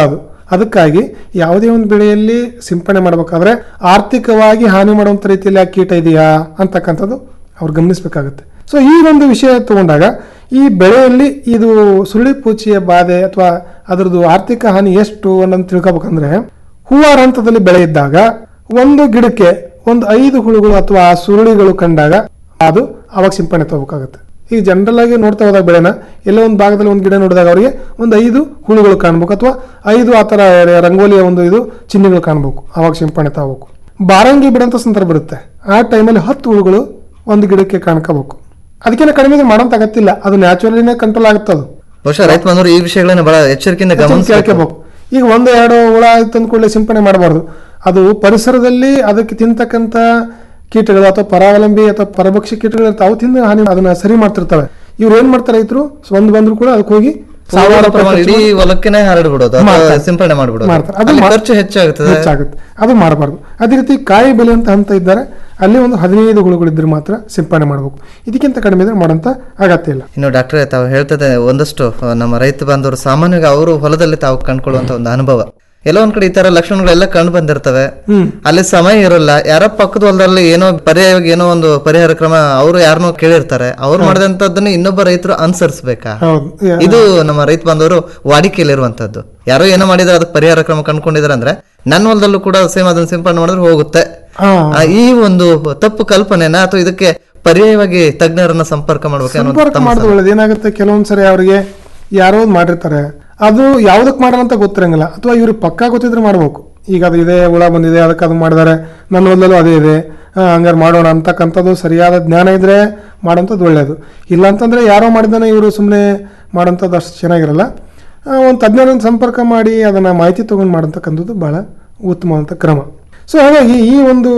ಅದಕ್ಕಾಗಿ ಯಾವುದೇ ಒಂದು ಬೆಳೆಯಲ್ಲಿ ಸಿಂಪಡಣೆ ಮಾಡಬೇಕಾದ್ರೆ ಆರ್ಥಿಕವಾಗಿ ಹಾನಿ ಮಾಡುವಂತ ರೀತಿಯಲ್ಲಿ ಆ ಕೀಟ ಇದೆಯಾ ಅಂತಕ್ಕಂಥದ್ದು ಅವ್ರು ಗಮನಿಸಬೇಕಾಗುತ್ತೆ ಸೊ ಈ ಒಂದು ವಿಷಯ ತಗೊಂಡಾಗ ಈ ಬೆಳೆಯಲ್ಲಿ ಇದು ಸುರುಳಿ ಪೂಚಿಯ ಬಾಧೆ ಅಥವಾ ಅದರದ್ದು ಆರ್ಥಿಕ ಹಾನಿ ಎಷ್ಟು ಅನ್ನೋದು ತಿಳ್ಕೊಬೇಕಂದ್ರೆ ಹೂವಾರ ಹಂತದಲ್ಲಿ ಬೆಳೆ ಇದ್ದಾಗ ಒಂದು ಗಿಡಕ್ಕೆ ಒಂದು ಐದು ಹುಳುಗಳು ಅಥವಾ ಸುರುಳಿಗಳು ಕಂಡಾಗ ಅದು ಅವಾಗ ಸಿಂಪಡಣೆ ತಗೋಬೇಕಾಗುತ್ತೆ ಈಗ ಜನರಲ್ ಆಗಿ ನೋಡ್ತಾ ಹೋದಾಗ ಬೆಳೆನ ಎಲ್ಲೋ ಒಂದು ಭಾಗದಲ್ಲಿ ಒಂದು ಗಿಡ ನೋಡಿದಾಗ ಅವರಿಗೆ ಒಂದು ಐದು ಹುಳುಗಳು ಕಾಣ್ಬೇಕು ಅಥವಾ ಐದು ಆ ಥರ ರಂಗೋಲಿಯ ಒಂದು ಇದು ಚಿಹ್ನೆಗಳು ಕಾಣ್ಬೇಕು ಅವಾಗ ಸಿಂಪಡಣೆ ತಗೋಬೇಕು ಬಾರಂಗಿ ಬಿಡಂತ ಸಂದರ್ಭ ಬರುತ್ತೆ ಆ ಟೈಮಲ್ಲಿ ಹತ್ತು ಹುಳುಗಳು ಒಂದು ಗಿಡಕ್ಕೆ ಕಾಣ್ಕೋಬೇಕು ಅದಕ್ಕಿಂತ ಕಡಿಮೆ ಮಾಡೋಂತ ಅಗತ್ಯ ಅದು ನ್ಯಾಚುರಲಿನೇ ಕಂಟ್ರೋಲ್ ಆಗುತ್ತೆ ಅದು ಬಹುಶಃ ರೈತ ಬಂದವರು ಈ ವಿಷಯಗಳನ್ನ ಬಹಳ ಎಚ್ಚರಿಕೆಯಿಂದ ಗಮನಿಸಬೇಕು ಕೇಳ್ಕೋಬೇಕು ಈಗ ಒಂದು ಎರಡು ಹುಳ ತಂದು ಕೂಡಲೇ ಸಿಂಪಡಣೆ ಮಾಡಬಾರ್ದು ಅದು ಪರಿಸರದಲ್ಲಿ ಅದಕ್ಕೆ ತಿಂತಕ್ಕಂತ ಕೀಟಗಳು ಅಥವಾ ಪರಾವಲಂಬಿ ಅಥವಾ ಪರಭಕ್ಷಿ ಕೀಟಗಳು ಇರ್ತಾವೆ ಅವು ತಿಂದು ಹಾನಿ ಅದನ್ನ ಸರಿ ಮಾಡ್ತಿರ್ತವೆ ಇವ್ರು ಏನ್ ಮಾಡ್ತಾರೆ ರೈತರು ಒಂದು ಬಂದ್ರು ಕೂಡ ಅದಕ್ಕೆ ಹೋಗಿ ಸಾವಿರಾರು ರೂಪಾಯಿ ಪ್ರಮಾಣ ಖರ್ಚು ಇಡೀ ಮಾಡಿ- ಹೊಲಕ್ಕೆನೆ ಹರಡ್ಬಿಡೋದು ಅಥವಾ ಮಾಡ್ತಾರೆ. ಸಿಂಪಡಣೆ ಮಾಡ್ಬಿಡೋದು ಮಾಡ್ತಾರೆ ಅದು ಅಲ್ಲಿ ಮಾ- ಖರ್ಚು ಹೆಚ್ಚಾಗುತ್ತದೆ ಹೆಚ್ಚಾಗುತ್ತೆ ಅದು ಮಾಡಬಾರ್ದು ಅದೇ ರೀತಿ ಕಾಯಿ ಬೆಲೆ ಅಂತ ಹಂತ ಇದ್ದಾರೆ ಅಲ್ಲಿ ಒಂದು ಹದಿನೈದು ಹುಳುಗಳಿದ್ರೆ ಮಾತ್ರ ಸಿಂಪಡಣೆ ಮಾಡಬೇಕು ಇದಕ್ಕಿಂತ ಕಡಿಮೆ ಇದ್ರೆ ಮಾಡೋಂತ ಅಗತ್ಯ ಇಲ್ಲ ಇನ್ನು ಡಾಕ್ಟ್ರೆ ತಾವು ಹೇಳ್ತದೆ ಒಂದಷ್ಟು ಆ, ನಮ್ಮ ರೈತ ಬಾಂಧವರು ಸಾಮಾನ್ಯವಾಗಿ ಅವರು ಹೊಲದಲ್ಲಿ ತಾವು ಕಂಡ್ಕೊಳ್ಳುವಂತ ಒಂದು ಅನುಭವ ಎಲ್ಲೋ ಒಂದ್ ಕಡೆ ಈ ತರ ಲಕ್ಷಣಗಳೆಲ್ಲ ಕಂಡು ಬಂದಿರ್ತವೆ ಹ್ಮ್. ಅಲ್ಲಿ ಸಮಯ ಇರಲ್ಲ ಯಾರೋ ಪಕ್ಕದ ಹೊಲದಲ್ಲಿ ಏನೋ ಪರ್ಯಾಯವಾಗಿ ಏನೋ ಒಂದು ಪರಿಹಾರ ಕ್ರಮ ಅವರು ಯಾರನ್ನೋ ಕೇಳಿರ್ತಾರೆ ಅವ್ರು ಮಾಡಿದಂತದ್ದನ್ನ ಇನ್ನೊಬ್ಬ ರೈತರು ಅನುಸರಿಸಬೇಕಾ ಹೌದು ಯಾ- ಇದು ನಮ್ಮ ರೈತ ಬಾಂಧವರು ವಾಡಿಕೆಯಲ್ಲಿರುವಂತದ್ದು ಯಾರೋ ಏನೋ ಮಾಡಿದ್ರೆ ಅದಕ್ಕೆ ಪರಿಹಾರ ಕ್ರಮ ಕಂಡ್ಕೊಂಡಿದ್ದಾರೆ ಅಂದ್ರೆ ನನ್ನ ಹೊಲದಲ್ಲೂ ಕೂಡ ಸೇಮ್ ಅದನ್ನ ಸಿಂಪಡಣೆ ಮಾಡಿದ್ರೆ ಹೋಗುತ್ತೆ ಹಾ. ಆ, ಈ ಒಂದು ತಪ್ಪು ಕಲ್ಪನೆನ ಅಥವಾ ಇದಕ್ಕೆ ಪರ್ಯಾಯವಾಗಿ ತಜ್ಞರನ್ನ ಸಂಪರ್ಕ ಮಾಡ್ಬೇಕು ಅನ್ನೋದು ಸಂಪರ್ಕ ತಮ್ಮ ಮಾಡೋದು ಒಳ್ಳೇದು ಏನಾಗುತ್ತೆ ಕೆಲವೊಂದ್ಸರಿ ಅವರಿಗೆ ಯಾರೋ ಒಂದ್ ಮಾಡಿರ್ತಾರೆ ಅದು ಯಾವ್ದಕ್ ಮಾಡೋಣ ಅಂತ ಗೊತ್ತಿರಂಗಿಲ್ಲ ಅಥವಾ ಇವ್ರಿಗೆ ಪಕ್ಕಾ ಗೊತ್ತಿದ್ರೆ ಮಾಡ್ಬೇಕು ಈಗ ಅದು ಇದೆ ಹುಳ ಬಂದಿದೆ ಅದಕ್ಕೆ ಅದು ಮಾಡಿದಾರೆ ನನ್ನ ಹೊಲದಲ್ಲೂ ಅದೇ ಇದೆ ಆ, ಹಂಗಾರೆ ಮಾಡೋಣ ಅಂತಕ್ಕಂಥದ್ದು ಸರಿಯಾದ ಜ್ಞಾನ ಇದ್ರೆ ಮಾಡೋಂಥದ್ದು ಒಳ್ಳೇದು ಇಲ್ಲ ಅಂತಂದ್ರೆ ಯಾರೋ ಮಾಡಿದಾನೆ ಇವರು ಸುಮ್ಮನೆ ಮಾಡೋಂಥದ್ದು ಅಷ್ಟು ಚೆನ್ನಾಗಿರಲ್ಲ ಒಂದು ತಜ್ಞರನ್ನು ಸಂಪರ್ಕ ಮಾಡಿ ಅದನ್ನ ಮಾಹಿತಿ ತಗೊಂಡು ಮಾಡೋಂತಕ್ಕಂಥದ್ದು ಬಹಳ ಉತ್ತಮವಾದಂಥ ಕ್ರಮ ಸೊ ಹಾಗಾಗಿ ಈ ಒಂದು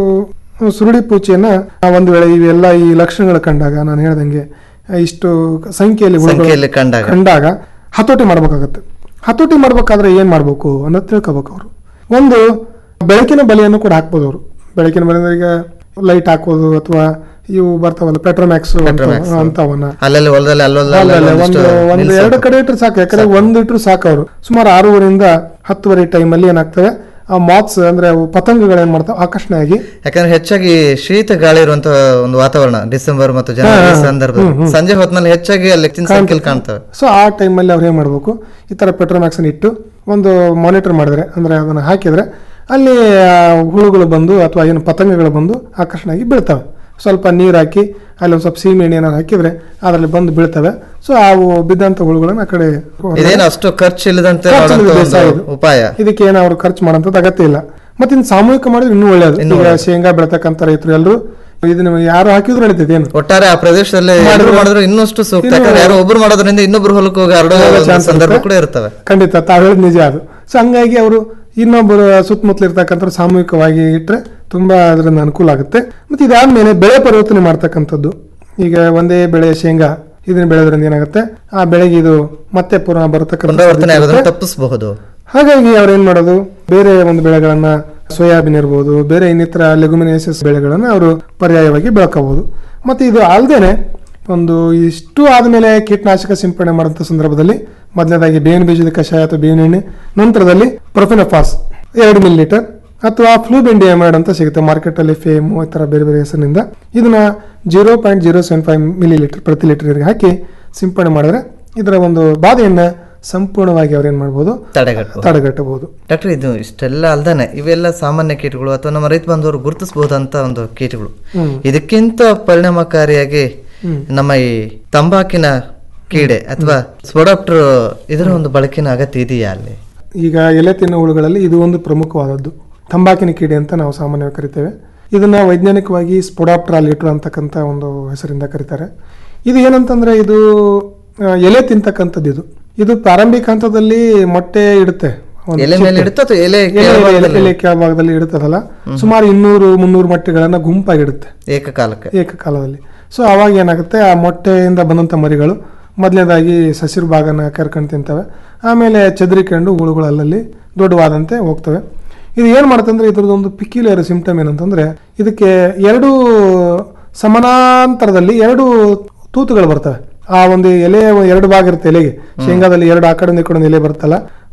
ಸುರುಳಿ ಪೂಚಿಯನ್ನ ಆ ಒಂದು ವೇಳೆ ಇವೆಲ್ಲ ಈ ಲಕ್ಷಣಗಳು ಕಂಡಾಗ ನಾನು ಹೇಳ್ದಂಗೆ ಆ, ಇಷ್ಟು ಸಂಖ್ಯೆಯಲ್ಲಿ ಹುಳುಗಳು ಸಂಖ್ಯೆಯಲ್ಲಿ ಕಂಡಾಗ. ಕಂಡಾಗ ಹತೋಟಿ ಮಾಡ್ಬೇಕಾಗತ್ತೆ ಹತೋಟಿ ಮಾಡ್ಬೇಕಾದ್ರೆ ಏನ್ ಮಾಡ್ಬೇಕು ಅನ್ನೋದು ತಿಳ್ಕೊಬೇಕು ಅವರು ಒಂದು ಬೆಳಕಿನ ಬಲೆಯನ್ನು ಕೂಡ ಹಾಕ್ಬೋದು ಅವರು ಬೆಳಕಿನ ಬಲೆ ಅಂದ್ರೆ ಈಗ ಲೈಟ್ ಹಾಕೋದು ಅಥವಾ ಇವು ಬರ್ತಾವಲ್ಲ ಪೆಟ್ರೋಮ್ಯಾಕ್ಸ್ Petromax. ಅಂತವನ್ನ ಅಲ್ಲಲ್ಲಿ ಹೊಲದಲ್ಲಿ ಅಲ್ಲೊಂದು ಅಲ್ಲಲ್ಲ, ಒಂದಿಷ್ಟು ಒಂದು ಒಂದು ನಿಲ್ಸೋದು. ಎರಡು ಕಡೆ ಇಟ್ಟರು ಸಾಕು ಯಾಕಂದ್ರೆ ಒಂದು ಇಟ್ಟರು ಸಾಕು ಅವರು ಸುಮಾರು ಆರೂವರೆಯಿಂದ ಹತ್ತುವರೆ ಟೈಮಲ್ಲಿ ಏನಾಗ್ತವೆ ಆ ಮಾತ್ಸ್ ಅಂದ್ರೆ ಅವು ಪತಂಗಗಳು ಏನ್ ಮಾಡ್ತಾವೆ ಆಕರ್ಷಣೆಯಾಗಿ ಯಾಕಂದ್ರೆ ಹೆಚ್ಚಾಗಿ ಶೀತ ಗಾಳಿ ಇರುವಂತ ಒಂದು ವಾತಾವರಣ ಡಿಸೆಂಬರ್ ಮತ್ತು ಜನವರಿ ಹಾ, ಹಾ. ಸಂದರ್ಭ ಹ್ಮ್, ಹ್ಮ್. ಸಂಜೆ ಹೊತ್ತಿನಲ್ಲಿ ಹೆಚ್ಚಾಗಿ ಅಲ್ಲಿ ಹೆಚ್ಚಿನ ಸಂಖ್ಯೆಯಲ್ಲಿ ಕಾಣ್ತವೆ ಸೊ ಆ ಟೈಮಲ್ಲಿ ಅವ್ರು ಏನು ಮಾಡಬೇಕು ಈ ಥರ ಪೆಟ್ರೋಮ್ಯಾಕ್ಸ್ ಇಟ್ಟು ಒಂದು ಮಾನಿಟರ್ ಮಾಡಿದ್ರೆ ಅಂದರೆ ಅದನ್ನು ಹಾಕಿದ್ರೆ ಅಲ್ಲಿ ಆ, ಹುಳುಗಳು ಬಂದು ಅಥವಾ ಏನು ಪತಂಗಗಳು ಬಂದು ಆಕರ್ಷಣೆಯಾಗಿ ಬೀಳ್ತವೆ ಸ್ವಲ್ಪ ನೀರು ಹಾಕಿ ಅಲ್ಲಿ ಒಂದು ಸ್ವಲ್ಪ ಸೀಮೆ ಎಣ್ಣೆ ಏನಾದ್ರು ಹಾಕಿದ್ರೆ ಅದರಲ್ಲಿ ಬಂದು ಬೀಳ್ತವೆ ಸೊ ಅವು ಬಿದ್ದಂಥ ಹುಳುಗಳನ್ನ ಆ ಕಡೆ ಇದೇನು ಅಷ್ಟು ಖರ್ಚು ಇಲ್ಲದಂತೆ ಖರ್ಚಿಲ್ಲದೆ ಮಾಡುವಂತ ಬೇಸಾಯ ಒಂದು ಇದು. ಉಪಾಯ ಇದಕ್ಕೆ ಏನು ಅವ್ರು ಖರ್ಚು ಮಾಡೋಂಥದ್ದು ಅಗತ್ಯ ಇಲ್ಲ ಮತ್ತೆ ಇನ್ನು ಸಾಮೂಹಿಕ ಮಾಡಿದ್ರೆ ಇನ್ನೂ ಒಳ್ಳೆಯದು ಇನ್ನೂ ಈಗ ಒಳ್ಳೆದು. ಶೇಂಗಾ ಬೆಳತಕ್ಕಂಥ ರೈತರು ಎಲ್ಲರೂ ಇದನ್ನ ಯಾರು ಹಾಕಿದ್ರು ನಡೀತೈತೆ ಏನು ಒಟ್ಟಾರೆ ಆ ಪ್ರದೇಶದಲ್ಲಿ ಎಲ್ಲರೂ ಮಾಡಿದ್ರೆ- ಮಾಡಿದ್ರೆ ಇನ್ನಷ್ಟು ಸೂಕ್ತ ಇನ್ನು- ಯಾಕಂದ್ರೆ ಯಾರೋ ಒಬ್ರು ಮಾಡೋದ್ರಿಂದ ಇನ್ನೊಬ್ರು ಹೊಲಕ್ಕೆ ಹೋಗಿ ಹರಡೋ ಒಳ್ಳೆ ಒಂದು chance ಸಂದರ್ಭ ಇರುತ್ತೆ. ಕೂಡ ಇರ್ತವೆ ಖಂಡಿತ ತಾವು ಹೇಳಿದ್ ನಿಜ ಅದು ಸೊ ಹಂಗಾಗಿ ಅವರು ಇನ್ನೊಬ್ಬರು ಸುತ್ತಮುತ್ತಲು ಇರ್ತಕ್ಕಂಥ ಸಾಮೂಹಿಕವಾಗಿ ಇಟ್ಟರೆ ತುಂಬಾ ಅದರಿಂದ ಅನುಕೂಲ ಆಗುತ್ತೆ ಮತ್ತೆ ಇದಾದ್ಮೇಲೆ ಬೆಳೆ ಪರಿವರ್ತನೆ ಮಾಡ್ತಕ್ಕಂಥದ್ದು ಈಗ ಒಂದೇ ಬೆಳೆ ಶೇಂಗಾ ಇದನ್ನ ಬೆಳೆದ್ರಿಂದ ಏನಾಗುತ್ತೆ ಆ ಬೆಳೆಗೆ ಇದು ಮತ್ತೆ ಪುನಃ ಬರತಕ್ಕಂಥ ಪುನರಾವರ್ತನೆ ಸಾಧ್ಯತೆ ಆಗೋದನ್ನ ಇರುತ್ತೆ. ತಪ್ಪಿಸಬಹುದು ಹಾಗಾಗಿ ಅವ್ರು ಏನ್ ಮಾಡೋದು ಬೇರೆ ಒಂದು ಬೆಳೆಗಳನ್ನ ಸೋಯಾಬೀನ್ ಇರ್ಬೋದು ಬೇರೆ ಇನ್ನಿತರ ಲೆಗುಮಿನೇಸಿಯಸ್ ಬೆಳೆಗಳನ್ನ ಅವರು ಪರ್ಯಾಯವಾಗಿ ಬೆಳ್ಕೋಬಹುದು ಮತ್ತೆ ಇದು ಅಲ್ಲದೇನೆ ಒಂದು ಇಷ್ಟು ಆದಮೇಲೆ ಕೀಟನಾಶಕ ಸಿಂಪಡಣೆ ಮಾಡುವಂಥ ಸಂದರ್ಭದಲ್ಲಿ ಮೊದಲನೇದಾಗಿ ಬೇವಿನ ಬೀಜದ ಕಷಾಯ ಅಥವಾ ಬೇವಿನ ಎಣ್ಣೆ ನಂತರದಲ್ಲಿ ಪ್ರೊಫೆನಫಾಸ್ ಎರಡು ಮಿಲಿ ಲೀಟರ್ ಅಥವಾ ಫ್ಲೂಬೆಂಡಿಯಮೈಡ್ ಅಂತ ಸಿಗುತ್ತೆ ಮಾರ್ಕೆಟಲ್ಲಿ ಫೇಮು ಈ ಥರ ಬೇರೆ ಬೇರೆ ಹೆಸರಿನಿಂದ ಇದನ್ನ zero point zero seven five millilitre ಪ್ರತಿ ಲೀಟರ್ ನೀರಿಗೆ ಹಾಕಿ ಸಿಂಪಡಣೆ ಮಾಡಿದ್ರೆ ಇದರ ಒಂದು ಬಾಧೆಯನ್ನ ಸಂಪೂರ್ಣವಾಗಿ ಅವ್ರು ಏನ್ ಮಾಡ್ಬೋದು ತಡೆಗಟ್ಟಬಹುದು ತಡೆಗಟ್ಟಬಹುದು ಡಾಕ್ಟರ್ ಇದು ಇಷ್ಟೆಲ್ಲ ಅಲ್ದಾನೆ ಇವೆಲ್ಲ ಸಾಮಾನ್ಯ ಕೀಟಗಳು ಅಥವಾ ನಮ್ಮ ರೈತ ಬಾಂಧವರು ಗುರುತಿಸಬಹುದಂತ ಒಂದು ಕೀಟಗಳು ಹ್ಮ್. ಇದಕ್ಕಿಂತ ಪರಿಣಾಮಕಾರಿಯಾಗಿ ಹ್ಮ್. ನಮ್ಮ ಈ ತಂಬಾಕಿನ ಕೀಡೆ ಅಥವಾ ಸ್ಪೊಡಾಪ್ಟರ್ ಇದರ ಒಂದು ಬಳಕೆನ ಅಗತ್ಯ ಇದೆಯಾ ಅಲ್ಲಿ ಈಗ ಎಲೆ ತಿನ್ನೋ ಹುಳುಗಳಲ್ಲಿ ಇದು ಒಂದು ಪ್ರಮುಖವಾದದ್ದು ತಂಬಾಕಿನ ಕೀಡೆ ಅಂತ ನಾವು ಸಾಮಾನ್ಯವಾಗಿ ಕರಿತೇವೆ ಇದನ್ನ ವೈಜ್ಞಾನಿಕವಾಗಿ ಸ್ಪೊಡಾಪ್ಟ್ರಾಲಿಟ್ರ್ ಅಂತಕ್ಕಂಥ ಒಂದು ಹೆಸರಿಂದ ಕರೀತಾರೆ ಇದು ಏನಂತಂದ್ರೆ ಇದು ಆ, ಎಲೆ ತಿಂತಕ್ಕಂಥದ್ದು ಇದು ಇದು ಪ್ರಾರಂಭಿಕ ಹಂತದಲ್ಲಿ ಮೊಟ್ಟೆ ಇಡುತ್ತೆ ಒಂದು ಎಲೆ ಮೇಲೆ ಚಿಕ್ಕ- ಇಡುತ್ತೆ ಅಥವಾ ಎಲೆ ಎಲೆ- ಎಲೆ- ಕೆಳಭಾಗದಲ್ಲಿ? ಎಲೆ ಕೆಳಭಾಗದಲ್ಲಿ ಇಡುತ್ತದಲ್ಲ ಸುಮಾರು ಇನ್ನೂರು ಮುನ್ನೂರು ಮೊಟ್ಟೆಗಳನ್ನ ಗುಂಪಾಗಿಡುತ್ತೆ ಏಕಕಾಲಕ್ಕೆ ಏಕಕಾಲದಲ್ಲಿ ಸೊ ಅವಾಗ ಏನಾಗುತ್ತೆ ಆ ಮೊಟ್ಟೆಯಿಂದ ಬಂದಂಥ ಮರಿಗಳು ಮೊದಲನೇದಾಗಿ ಸಸಿರು ಭಾಗನ ಕರ್ಕೊಂಡು ತಿಂತವೆ ಆಮೇಲೆ ಚದರಿಕೊಂಡು ಹುಳುಗಳು ಅಲ್ಲಲ್ಲಿ ದೊಡ್ಡವಾದಂತೆ ಹೋಗ್ತವೆ ಇದು ಏನು ಮಾಡುತ್ತಂದ್ರೆ ಇದ್ರದ್ದೊಂದು ಪಿಕ್ಯುಲರ್ ಸಿಂಪ್ಟಮ್ ಏನಂತಂದ್ರೆ ಇದಕ್ಕೆ ಎರಡು ಸಮಾನಾಂತರದಲ್ಲಿ ಎರಡು ತೂತುಗಳು ಬರ್ತವೆ ಆ ಒಂದು ಎಲೆ ಎರಡು ಭಾಗ ಇರುತ್ತೆ ಎಲೆಗೆ ಶೇಂಗಾದಲ್ಲಿ ಎರಡು ಆ ಕಡೆ ಈ ಕಡೆ ಒಂದು ಎಲೆ ಬರುತ್ತಲ್ಲ